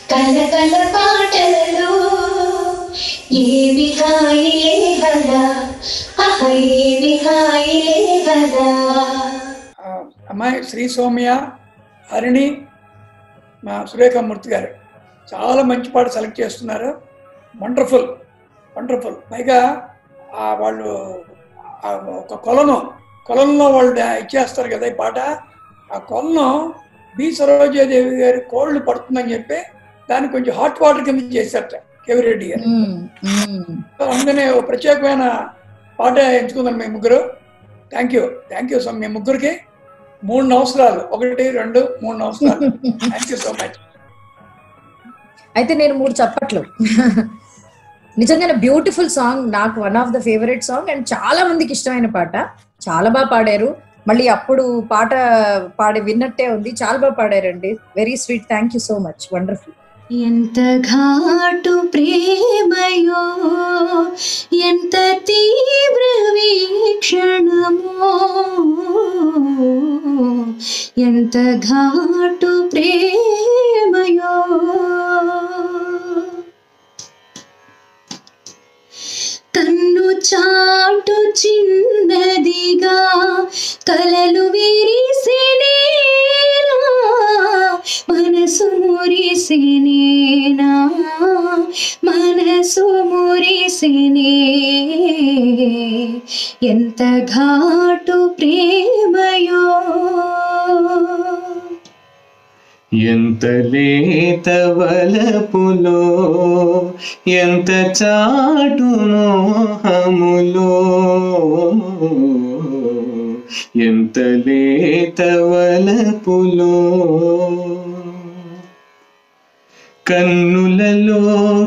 కలకల పాటలలో ఏమి హాయిలే కదా అహ ఏమి హాయిలే కదా ఆ, అమ్మాయి శ్రీ సౌమ్య హరిణి మా సురేఖమూర్తి గారు చాలా మంచి పాట సెలెక్ట్ చేస్తున్నారు వండర్ఫుల్ వండర్ఫుల్ పైగా ఆ వాళ్ళు ఆ ఒక కొలను కొలంలో వాళ్ళు డా- ఇచ్చేస్తారు కదా ఈ పాట ఆ కొలను బి సరోజాదేవి గారి కోళ్ళు పడుతుందని చెప్పి దాన్ని కొంచెం హాట్ వాటర్ కింద చేశారట కేవిరెడ్డి గారు సో అందుకనే ఓ ప్రత్యేకమైన పాట ఎంచుకుందాం మీ ముగ్గురు thank you thank you so మీ ముగ్గురికి మూడు నమస్కారాలు ఒకటి రెండు మూడు నమస్కారాలు థ్యాంక్ యూ సో మచ్ అయితే నేను మూడు చప్పట్లు నిజంగానే బ్యూటిఫుల్ సాంగ్ నాకు one of the favourite song and చాలా మందికి ఇష్టమైన పాట చాలా బాగా పాడారు మళ్ళీ అప్పుడు పాట పాడి విన్నట్టే ఉంది చాలా బాగా పాడారండి very sweet thank you so much wonderful ఎంత ఘాటు ప్రేమయో ఎంత తీవ్ర వీక్షణమో ఎంత ఘాటు ప్రేమయో కన్ను చాటు చిన్నదిగా కలలు విరిసినేనా మనసు మురిసినేనా మనసు మురిసినే ఎంత ఘాటు ప్రేమయో ఎంత లేత వలపులో ఎంత చాటు మోహములో ఎంత లేత వలపులో కన్నులలో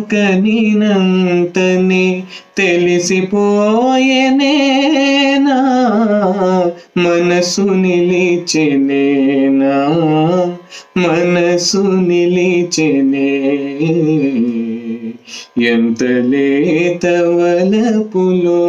కనినంతనే తెలిసిపోయేనేనా మనసు నిలిచెనేనా మనసు నిలిచెనే ఎంత లేత వలపులో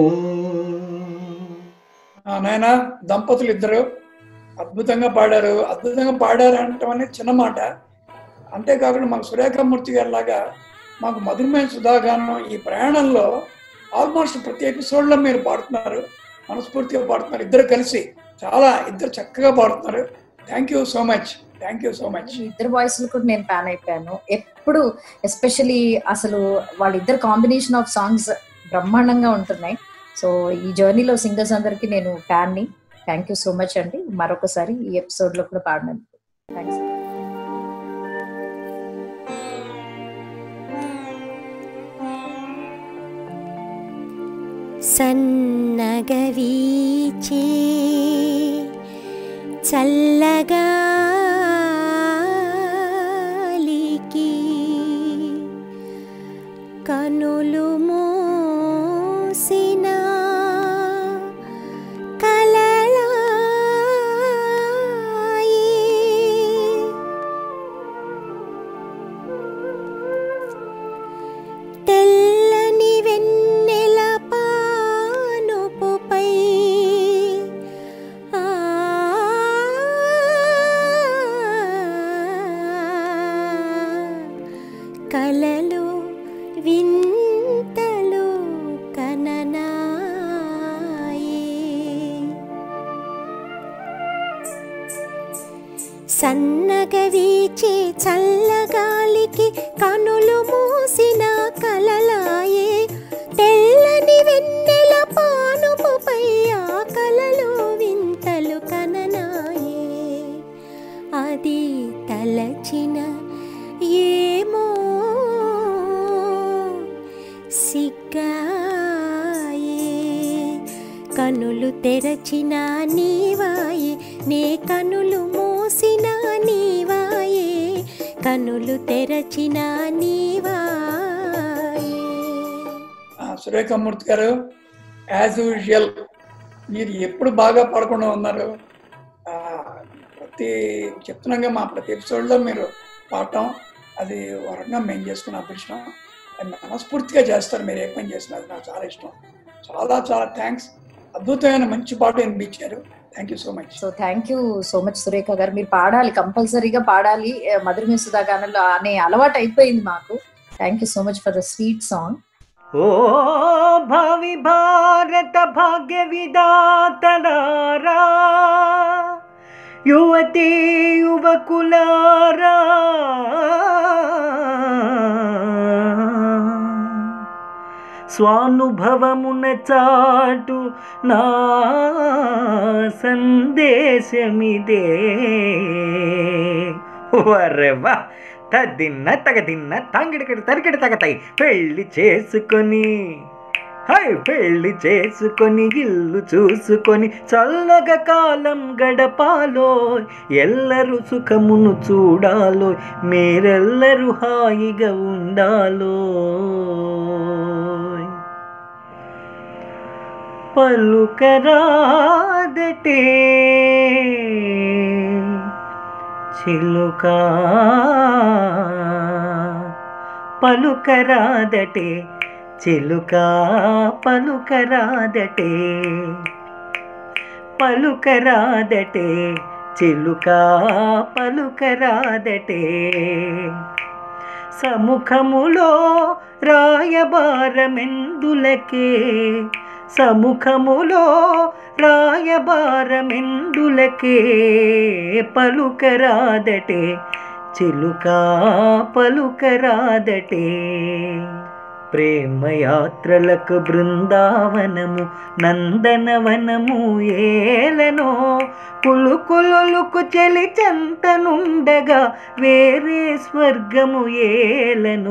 ఆ నాయన దంపతులు ఇద్దరు అద్భుతంగా పాడారు అద్భుతంగా పాడారు అనటం అనేది చిన్న మాట అంతేకాకుండా మాకు సురేఖమూర్తి గారి లాగా మాకు మధురమైన సుధాగానం ఈ ప్రయాణంలో ఆల్మోస్ట్ ప్రతి ఎపిసోడ్లో మీరు పాడుతున్నారు మనస్ఫూర్తిగా పాడుతున్నారు ఇద్దరు కలిసి చాలా ఇద్దరు చక్కగా పాడుతున్నారు thank you so much thank you so much ఇద్దరు వాయిస్ కూడా నేను ఫ్యాన్ అయిపోయాను ఎప్పుడు ఎస్పెషలీ అసలు వాళ్ళిద్దరు కాంబినేషన్ ఆఫ్ సాంగ్స్ బ్రహ్మాండంగా ఉంటున్నాయి సో ఈ జర్నీలో సింగర్స్ అందరికి నేను ఫ్యాన్ ని థ్యాంక్ యూ సో మచ్ అండి మరొకసారి ఈ ఎపిసోడ్ లో కూడా పాడినందుకు థ్యాంక్స్ సన్నగవీచే చల్లగాలికి కనులు మూసిన కలలాయి తెల్లని వెన్నెల పానుపుపై ఆ కలలు వింతలు కననాయి సన్నగ వీచే చల్లగాలికి కనులు మూసిన కలలాయే తెల్లని వెన్నెల పానుపుపై ఆ కలలు వింతలు కననాయే అది తలచిన ఏమో సిగ్గాయే కనులు తెరచిన నీవాయే నే కనులు మోసిన నీవాయే కనులు తెరచిన నీవాయే ఆ, సురేఖమూర్తి గారు యాజ్ యూజువల్ మీరు ఎప్పుడు బాగా పడకుండా ఉన్నారు ఆ, ప్రతి చెప్తున్నాగా మా ప్రతి ఎపిసోడ్లో మీరు పాడటం అది వరంగా మేము చేసుకున్న అదృష్టం అది మనస్ఫూర్తిగా చేస్తారు మీరు ఏ పని చేసినా అది నాకు చాలా ఇష్టం చాలా చాలా థ్యాంక్స్ అద్భుతమైన మంచి పాట వినిపించారు thank you so much so thank you so much Surekha గారు మీరు పాడాలి కంపల్సరీగా పాడాలి ఏ, మధురమే సుధాగానంలో అనే అలవాటు అయిపోయింది మాకు thank you so much for the sweet song ఓ భావి భారత భాగ్య విధాతలారా యువతి యువకులారా స్వానుభవమున చాటు నా సందేశమిదే వరవా తదిన్న తగదిన్న తంగిడికడి తరికిడి తగతాయి పెళ్లి చేసుకొని హై పెళ్లి చేసుకొని ఇల్లు చూసుకొని చల్లగా కాలం గడపాలో ఎల్లరూ సుఖమును చూడాలో మీరెల్లరూ హాయిగా ఉండాలో పలుకరాదటే చిలుక పలుకరాదటే చిలుక పలుకరాదటే పలుకరాదటే చిలుక పలుకరాదటే సముఖములో రాయబారమెందులకే సముఖములో రాయబారమెందులకే పలుకరాదటే చిలుక పలుకరాదటే ప్రేమయాత్రలకు బృందావనము నందనవనము ఏలనో కులుకులుకు చెలి చెంతనుండగా వేరే స్వర్గము ఏలను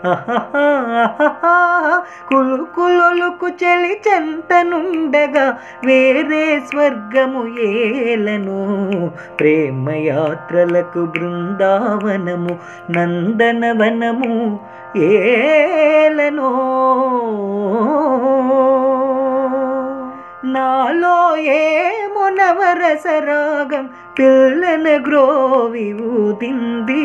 కులుకులుకు చెలి చెంతనుండగా వేరే స్వర్గము ఏలను ప్రేమయాత్రలకు బృందావనము నందనవనము ఏలనో నాలో ఏమో నవరసరాగం పిల్లన గ్రోవి ఊదింది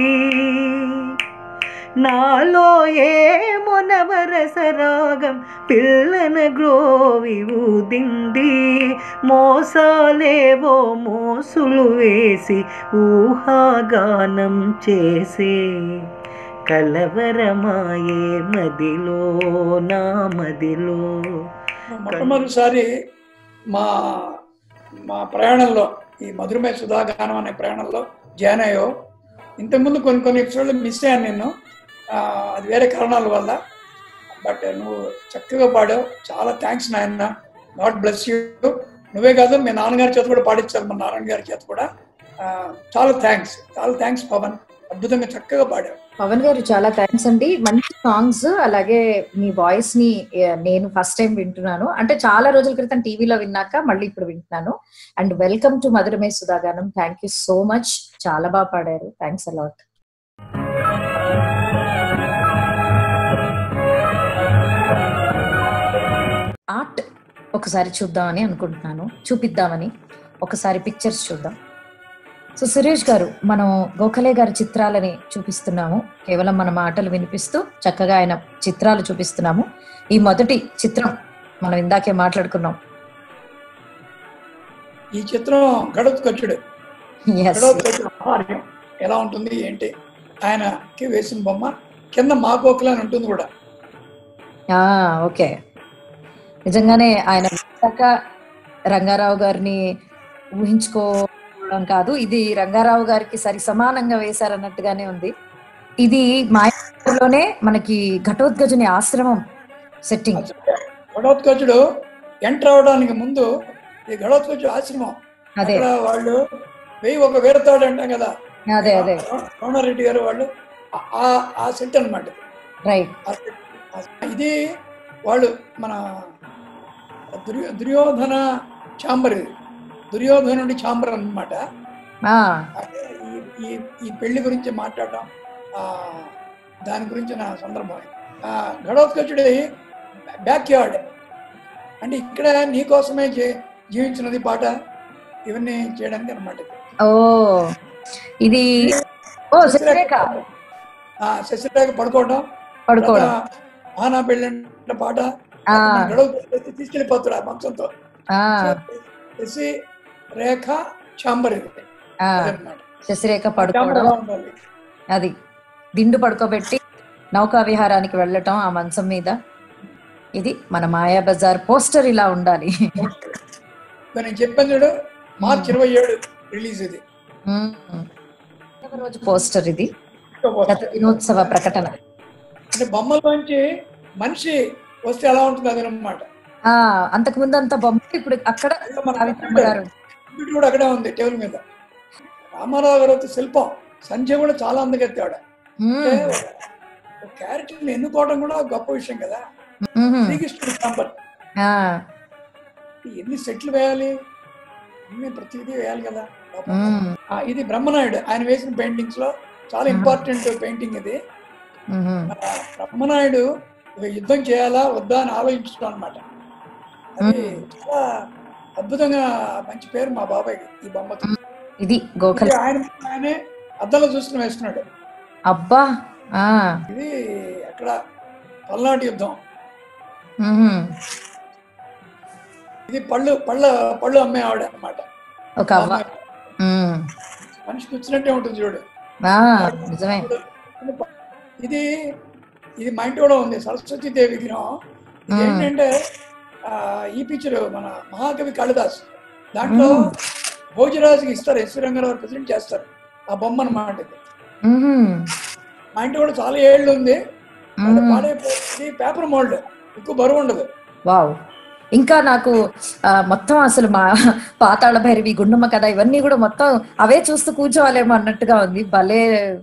నాలో ఏమో నవరసరాగం పిల్లన గ్రోవి ఊదింది మోసాలేవో మోసులు వేసి ఊహాగానం చేసే కలవరమాయే మదిలో నా మదిలో మొట్టమొదటిసారి మా మా ప్రయాణంలో ఈ మధురమే సుధాగానం అనే ప్రయాణంలో జాయిన్ అయ్యో ఇంతకుముందు కొన్ని కొన్ని ఎపిసోడ్లు మిస్ అయ్యాను నేను ఆ, అది వేరే కారణాల వల్ల బట్ నువ్వు చక్కగా పాడావు చాలా థ్యాంక్స్ నాయన గాడ్ బ్లెస్ యూ నువ్వే కాదు మీ నాన్నగారి చేత కూడా పాడించాలి మా నారాయణ గారి చేత కూడా ఆ, చాలా థ్యాంక్స్ చాలా థ్యాంక్స్ పవన్ అద్భుతంగా చక్కగా పాడావు పవన్ గారు చాలా థ్యాంక్స్ అండి మంచి సాంగ్స్ అలాగే మీ వాయిస్ ని ఏ, నేను ఫస్ట్ టైం వింటున్నాను అంటే చాలా రోజుల క్రితం టీవీలో విన్నాక మళ్ళీ ఇప్పుడు వింటున్నాను and welcome to Madhurame Sudhaganam thank you so much చాలా బాగా పాడారు థ్యాంక్స్ అలాట్ ఆర్ట్ ఒకసారి చూద్దామని అనుకుంటున్నాను చూపిద్దామని ఒకసారి పిక్చర్స్ చూద్దాం సో సురేష్ గారు మనం గోఖలే గారి చిత్రాలని చూపిస్తున్నాము కేవలం మన మాటలు వినిపిస్తూ చక్కగా ఆయన చిత్రాలు చూపిస్తున్నాము ఈ మొదటి చిత్రం మనం ఇందాకే మాట్లాడుకున్నాం ఈ చిత్రం గడోత్కచుడు Yes. గడోత్కచుడు ఆహార్యం ఎలా ఉంటుంది ఏంటి ఆయనకి వేసిన బొమ్మ కింద మా కోకిల అని ఉంటుంది కూడా ఆ ఓకే నిజంగానే ఆయన విశాఖ రంగారావు గారిని ఊహించుకోవడం కాదు ఇది రంగారావు గారికి సరి సమానంగా వేశారన్నట్టుగానే ఉంది ఇది మాయలోనే మనకి ఘటోద్గజుని ఆశ్రమం సెట్టింగ్ గడోత్కచుడు ఎంటర్ అవడానికి ముందు ఈ గడోత్కచుడు ఆశ్రమం అదే. అక్కడ వాళ్ళు వెయ్యి ఒక వేరతాడు అంటాం కదా అదే అదే రోణారెడ్డి గారు వాళ్ళు ఆ- ఆ- ఆ సెట్ అనమాట రైట్ ఇది వాళ్ళు మన దుర్యో దుర్యోధన చాంబర్ ఇది దుర్యోధనుడి చాంబర్ అన్నమాట ఆ అంటే ఈ ఈ ఈ పెళ్లి గురించి మాట్లాడటం ఆ, దాని గురించి నా సందర్భం ఆ, గడోత్కచుడి బ్యాక్ యార్డ్ అంటే ఇక్కడ నీ కోసమే జీ- జీవించినది పాట ఇవన్నీ చేయడానికి అనమాట ఓ ఇది ఓ శశిరేఖ శశిరేఖ పడుకోవడం పడుకోవడం. తర్వాత ఆనా పెళ్ళి పాట ఆ. గడవ తీసుకెళ్ళిపోతాడు ఆ మంచంతో ఆ, శశి రేఖ చాంబర్ ఇది ఆ, అదన్నమాట. శశిరేఖ చాంబర్ పడుకోవడం ఎలా ఉండాలి అది దిండు పడుకోబెట్టి నౌకా విహారానికి వెళ్ళటం ఆ మంచం మీద ఇది మన మాయా బజార్ పోస్టర్ ఇలా ఉండాలి మరి నేను చెప్పాను చూడు మార్చ్ ఇరవై ఏడు రిలీజ్ ఇది ఉమ్. రెండవ రోజు పోస్టర్ ఇది గత దినోత్సవ ప్రకటన అంటే బొమ్మలోంచి మనిషి వస్తే ఎలా ఉంటుంది అదనమాట ఆ అంతకు ముందు అంత బొమ్మ ఇప్పుడు అక్కడ సావిత్రమ్మ గారు కంప్యూటర్ కూడా అక్కడే ఉంది టేబుల్ మీద రామారావు గారు అయితే శిల్పం సంజయ్ కూడా చాలా అందగెత్తాడు అంటే ఒక క్యారెక్టర్ని ఎన్నుకోవడం కూడా గొప్ప విషయం కదా మ్మ్. శ్రీకృష్ణుడు సాంబర్ ఆ, ఎన్ని సెట్లు వేయాలి అన్ని ప్రతిదీ వేయాలి కదా పాపం. మ్మ్. ఆ, ఇది బ్రహ్మనాయుడు ఆయన వేసిన పెయింటింగ్స్ లో చాలా ఇంపార్టెంట్ పెయింటింగ్ ఇది మ్మ్. ఆ, బ్రహ్మనాయుడు ఇక యుద్ధం చేయాలా వద్దా అని ఆలోచించడం అనమాట అది చాలా అద్భుతంగా మంచి పేరు మా బాబాయ్ ఈ బొమ్మతో ఇది గోఖల్ ఇది ఆయన ఆయనే అద్దంలో చూసుకుని వేస్తున్నాడు అబ్బా ఆ ఇది అక్కడ పల్నాటి యుద్ధం మ్మ్. ఇది పళ్ళు పళ్ళ పళ్ళు అమ్మే ఆవిడ అనమాట ఒక అవ్వ మ్మ్. మనిషికి వచ్చినట్టే ఉంటుంది చూడు ఆ నిజమే ఇది ఇది మా ఇంటి కూడా ఉంది సరస్వతి దేవి విగ్రహం ఇది మ్మ్. ఏంటంటే ఆ, ఈ పిక్చర్ మన మహాకవి కాళిదాస్ దాంట్లో భోజరాజుకి ఇస్తారు ఎస్వి రంగారావు ప్రెసిడెంట్ చేస్తారు ఆ బొమ్మ అన్నమాట ఇది మ్మ్. మా ఇంటి కూడా చాలా ఏళ్ళు ఉంది అది పాడే ఇది పేపర్ మోల్డ్ ఎక్కువ బరువు ఉండదు వావ్ ఇంకా నాకు ఆ, మొత్తం అసలు మా పాతాళ భైరవి గుండమ్మ కథ ఇవన్నీ కూడా మొత్తం అవే చూస్తూ కూర్చోవాలేమో అన్నట్టుగా ఉంది భలే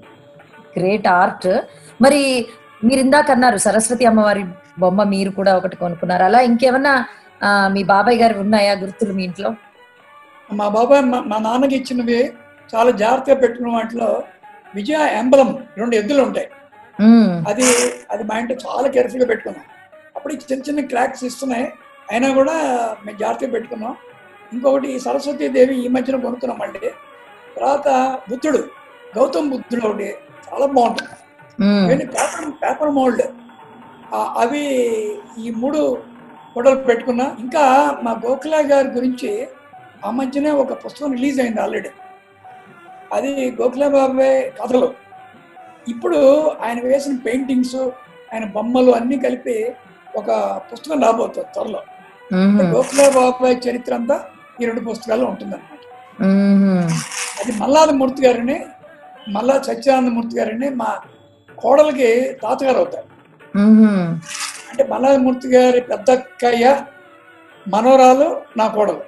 గ్రేట్ ఆర్ట్ మరి మీరు ఇందాక అన్నారు సరస్వతి అమ్మవారి బొమ్మ మీరు కూడా ఒకటి కొనుక్కున్నారు అలా ఇంకేమన్నా ఆ, మీ బాబాయ్ గారు ఉన్నాయా గుర్తులు మీ ఇంట్లో మా బాబాయ్ మా మా నాన్నకి ఇచ్చినవి చాలా జాగ్రత్తగా పెట్టుకున్న వాటిలో విజయ ఎంబలం రెండు ఎద్దులు ఉంటాయి మ్మ్. అది అది మా ఇంట్లో చాలా కేర్ఫుల్ గా పెట్టుకున్నాం అప్పుడు ఈ చిన్న చిన్న క్రాక్స్ ఇస్తున్నాయి అయినా కూడా మేము జాగ్రత్తగా పెట్టుకున్నాం ఇంకొకటి ఈ సరస్వతి దేవి ఈ మధ్యన కొనుక్కున్నాం మళ్ళీ తర్వాత బుద్ధుడు గౌతమ్ బుద్ధుడు ఒకటి చాలా బాగుంటుంది మ్మ్. ఇవన్నీ పేపర్ పేపర్ మోల్డ్ అవి ఈ మూడు ఫోటోలు పెట్టుకున్నా ఇంకా మా గోఖలా గారి గురించి ఆ మధ్యనే ఒక పుస్తకం రిలీజ్ అయింది ఆల్రెడీ అది గోఖలా బాబాయ్ కథలు ఇప్పుడు ఆయన వేసిన పెయింటింగ్స్ ఆయన బొమ్మలు అన్ని కలిపి ఒక పుస్తకం రాబోతుంది త్వరలో మ్మ్. గోఖలా బాబాయ్ చరిత్ర అంతా ఈ రెండు పుస్తకాల్లో ఉంటుందన్నమాట మ్మ్. అది మల్లాది మూర్తి గారిని మల్లా సత్యానంద మూర్తి గారిని మా కోడలికి తాతగారు అవుతారు మ్మ్. అంటే మల్లాది మూర్తి గారి పెద్ద అక్కయ్య మనోరాలు నా కోడలు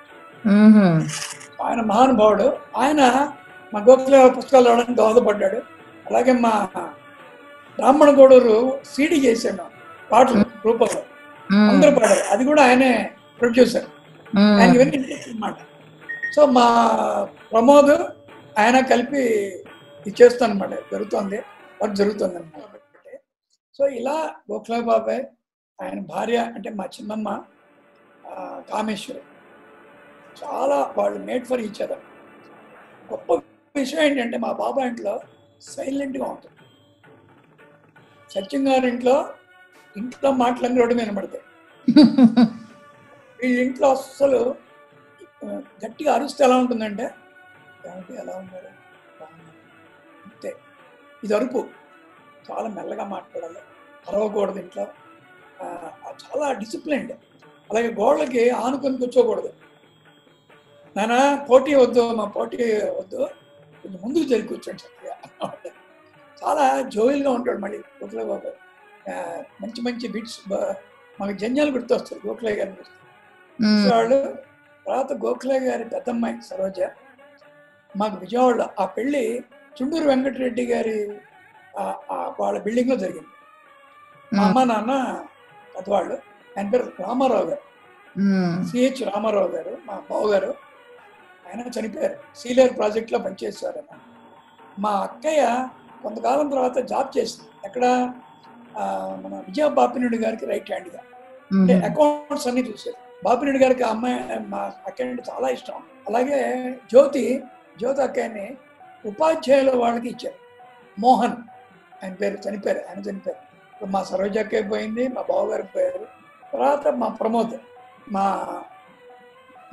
మ్మ్. ఆయన మహానుభావుడు ఆయన మా గోఖల పుస్తకాలు రావడానికి దోహదపడ్డాడు అలాగే మా బ్రాహ్మణ గోడూరు సీడీ చేశాను పాటలు రూపంలో మ్మ్. అందరూ పాడారు అది కూడా ఆయనే ప్రొడ్యూసర్ మ్మ్. ఆయన ఇవన్నీ ఇంట్రెస్ట్ అన్నమాట సో మా ప్రమోద్ ఆయన కలిపి ఇది చేస్తాను అనమాట జరుగుతుంది వర్క్ జరుగుతుంది అనమాట సో ఇలా గోఖలా బాబాయ్ ఆయన భార్య అంటే మా చిన్నమ్మ ఆ, కామేశ్వరి చాలా వాళ్ళు మేడ్ ఫర్ ఈచ్ అదర్ గొప్ప విషయం ఏంటంటే మా బాబాయ్ ఇంట్లో సైలెంట్గా ఉంటుంది సత్యం గారి ఇంట్లో ఇంట్లో మాటలన్నీ రోడ్డు మీద పడతాయి వీళ్ళ ఇంట్లో అస్సలు ఆ, గట్టిగా అరుస్తే ఎలా ఉంటుందంటే ఏమిటి ఎలా ఉన్నారు బాగున్నారు. అంతే ఇది అరుపు చాలా మెల్లగా మాట్లాడాలి అరవకూడదు ఇంట్లో ఆ, ఆ చాలా డిసిప్లైన్డ్ అలాగే గోడలకి ఆనుకొని కూర్చోకూడదు నాన్న పోటీ వద్దు మా పోటీ వద్దు కొంచెం ముందుకు జరిగి కూర్చోండి చక్కగా అన్నమాట. చాలా జోయిల్గా ఉంటాడు మళ్ళీ గోఖలే బాబు ఆ, మంచి మంచి బిట్స్ మాకు జన్యాలు గుర్తొస్తారు గోఖలే గారిని గుర్తు మ్మ్. వాళ్ళు తర్వాత గోఖలే గారి పెద్దమ్మాయి సరోజ మాకు విజయవాడలో ఆ పెళ్లి చుండూరు వెంకటరెడ్డి గారి ఆ- ఆ వాళ్ళ బిల్డింగ్ లో జరిగింది మా అమ్మ నాన్న పెద్దవాళ్ళు ఆయన పేరు రామారావు గారు మ్మ్. సిహెచ్ రామారావు గారు మా బావ గారు ఆయన చనిపోయారు సీలియర్ ప్రాజెక్ట్ లో పనిచేసేవారు ఆయన మా అక్కయ్య కొంతకాలం తర్వాత జాబ్ చేసింది ఎక్కడ ఆ, మన విజయ బాపినుడి గారికి రైట్ హ్యాండ్ గా అంటే మ్మ్. అకౌంట్స్ అన్ని చూసేది బాపిరెడ్డి గారికి ఆ అమ్మాయి మా అక్కయ్య అంటే చాలా ఇష్టం అలాగే జ్యోతి జ్యోతి అక్కయ్యని ఉపాధ్యాయుల వాళ్ళకి ఇచ్చారు మోహన్ ఆయన పేరు చనిపోయారు ఆయన చనిపోయారు ఇప్పుడు మా సరోజ అక్కయ్య పోయింది మా బావగారు పోయారు తర్వాత మా ప్రమోద్ మా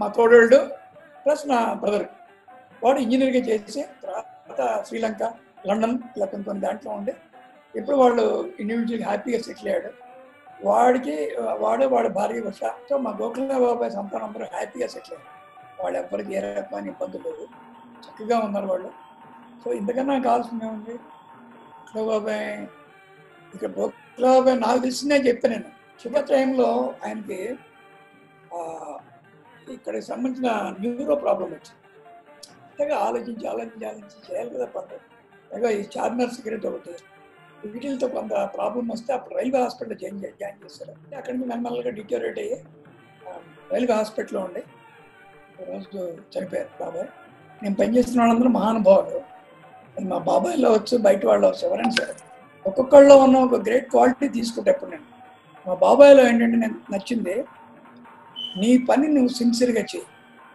మా తోడోళ్ళు ప్లస్ నా బ్రదర్ వాడు ఇంజనీరింగ్ చేసి తర్వాత శ్రీలంక లండన్ ఇలా కొన్ని కొన్ని దాంట్లో ఉండి ఇప్పుడు వాళ్ళు ఇండివిజువల్ హ్యాపీగా సెటిల్ అయ్యాడు వాడికి వాడు వాడి భార్య వర్ష సో మా గోకుల బాబాయ్ సంతానం అందరూ హ్యాపీగా సెటిల్ అయ్యారు వాళ్ళు ఎవ్వరికి ఏ రకమైన ఇబ్బందులు లేవు చక్కగా ఉన్నారు వాళ్ళు సో ఇంతకన్నా కావాల్సిందే ఉంది గోకుల బాబాయ్ ఇక్కడ గోకుల బాబాయ్ నాకు తెలిసిందే చెప్పాను నేను శుభ టైంలో ఆయనకి ఆ, ఇక్కడికి సంబంధించిన న్యూరో ప్రాబ్లం వచ్చింది అంతగా ఆలోచించి ఆలోచించి ఆలోచించి చేయాలి కదా పనులు పైగా ఈ చార్మినార్ సిగరెట్ ఒకటి వీటితో కొంత ప్రాబ్లం వస్తే అప్పుడు రైల్వే హాస్పిటల్ జాయిన్ చే- జాయిన్ చేశారు అక్కడి నుంచి మెల్లమెల్లగా డిటోరేట్ అయ్యి ఆ, రైల్వే హాస్పిటల్లో ఉండి ఒక రోజు చనిపోయారు బాబాయ్ నేను పనిచేస్తున్న వాళ్ళందరూ మహానుభావులు అది మా బాబాయ్లో వచ్చు బయట వాళ్ళు వచ్చు ఎవరైనా సరే ఒక్కొక్కళ్ళలో ఉన్న ఒక గ్రేట్ క్వాలిటీ తీసుకుంటే ఎప్పుడు నేను మా బాబాయ్లో ఏంటంటే నేను నచ్చింది నీ పని నువ్వు సిన్సియర్గా చేయి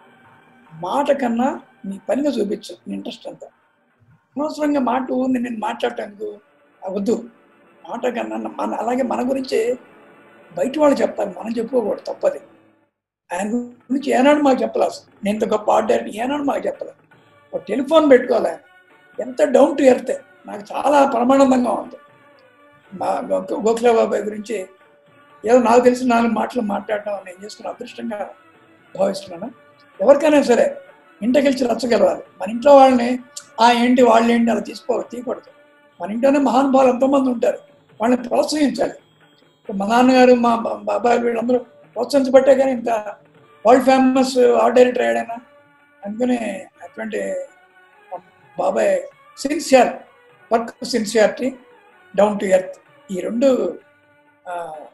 మాట కన్నా నీ పనిగా చూపించు నీ ఇంట్రెస్ట్ అంతా అనవసరంగా మాట ఉంది నేను మాట్లాడటానికి వద్దు మాట కన్నా మన అలాగే మన గురించి బయట వాళ్ళు చెప్పాలి మనం చెప్పుకోకూడదు తప్పది ఆయన గురించి ఏనాడు మాకు చెప్పలేదు అసలు నేను ఇంత గొప్ప ఆర్డర్ ఏనాడు మాకు చెప్పలేదు ఒక టెలిఫోన్ పెట్టుకోవాలి ఆయన. ఎంత డౌన్ టు ఎర్త్ నాకు చాలా పరమానందంగా ఉంది మా గో- గోఖలే బాబాయ్ గురించి ఏదో నాకు తెలిసిన నాలుగు మాటలు మాట్లాడడం నేను చేసుకున్న అదృష్టంగా భావిస్తున్నాను ఎవరికైనా సరే ఇంటికెళ్ళి రచ్చగలవాలి మన ఇంట్లో వాళ్ళని ఆ ఏంటి వాళ్ళు ఏంటి అలా తీసుకో తీయకూడదు మన ఇంట్లోనే మహానుభావులు ఎంతోమంది ఉంటారు వాళ్ళని ప్రోత్సహించాలి ఇప్పుడు మా నాన్నగారు మా బా- బాబాయ్ వీళ్ళందరూ ప్రోత్సహించబట్టే కానీ ఇంత వరల్డ్ ఫేమస్ ఆర్ట్ డైరెక్టర్ అయ్యాడైనా అందుకనే అటువంటి మా బాబాయ్ sincere work sincerity down to earth ఈ రెండు ఆ,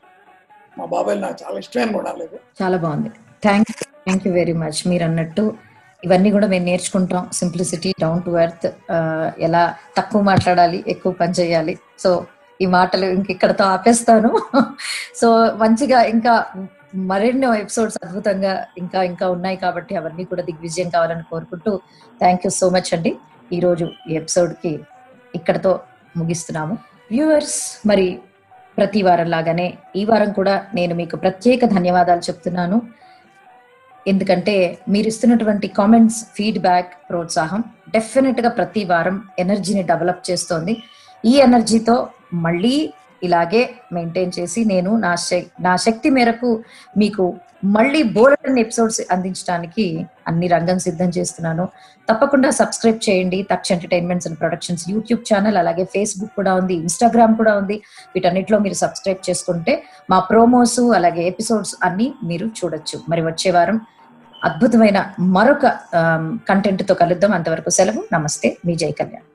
మా బాబాయ్ నాకు చాలా ఇష్టమైన గుణాలు ఇవి. చాలా బాగుంది thank thank you very much మీరు అన్నట్టు ఇవన్నీ కూడా మేము నేర్చుకుంటాం సింప్లిసిటీ డౌన్ టు ఎర్త్ ఎలా తక్కువ మాట్లాడాలి ఎక్కువ పని చేయాలి సో ఈ మాటలు ఇంక ఇక్కడతో ఆపేస్తాను సో మంచిగా ఇంకా మరెన్నో ఎపిసోడ్స్ అద్భుతంగా ఇంకా ఇంకా ఉన్నాయి కాబట్టి అవన్నీ కూడా దిగ్విజయం కావాలని కోరుకుంటూ థ్యాంక్ యూ సో మచ్ అండి ఈరోజు ఈ ఎపిసోడ్కి ఇక్కడతో ముగిస్తున్నాము వ్యూవర్స్ మరి ప్రతి వారం లాగానే ఈ వారం కూడా నేను మీకు ప్రత్యేక ధన్యవాదాలు చెప్తున్నాను ఎందుకంటే మీరు ఇస్తున్నటువంటి కామెంట్స్ ఫీడ్బ్యాక్ ప్రోత్సాహం డెఫినెట్ గా ప్రతి వారం ఎనర్జీని డెవలప్ చేస్తోంది ఈ ఎనర్జీతో మళ్ళీ ఇలాగే మెయింటైన్ చేసి నేను నా శక్ నా శక్తి మేరకు మీకు మళ్ళీ బోల్డెన్ ఎపిసోడ్స్ అందించడానికి అన్ని రంగం సిద్ధం చేస్తున్నాను తప్పకుండా సబ్స్క్రైబ్ చేయండి Taksha entertainments and productions YouTube channel అలాగే ఫేస్బుక్ కూడా ఉంది ఇన్స్టాగ్రామ్ కూడా ఉంది వీటన్నిటిలో మీరు సబ్స్క్రైబ్ చేసుకుంటే మా ప్రోమోస్ అలాగే ఎపిసోడ్స్ అన్ని మీరు చూడొచ్చు మరి వచ్చే వారం అద్భుతమైన మరొక కంటెంట్ తో కలుద్దాం అంతవరకు సెలవు నమస్తే మీ జై కళ్యాణ్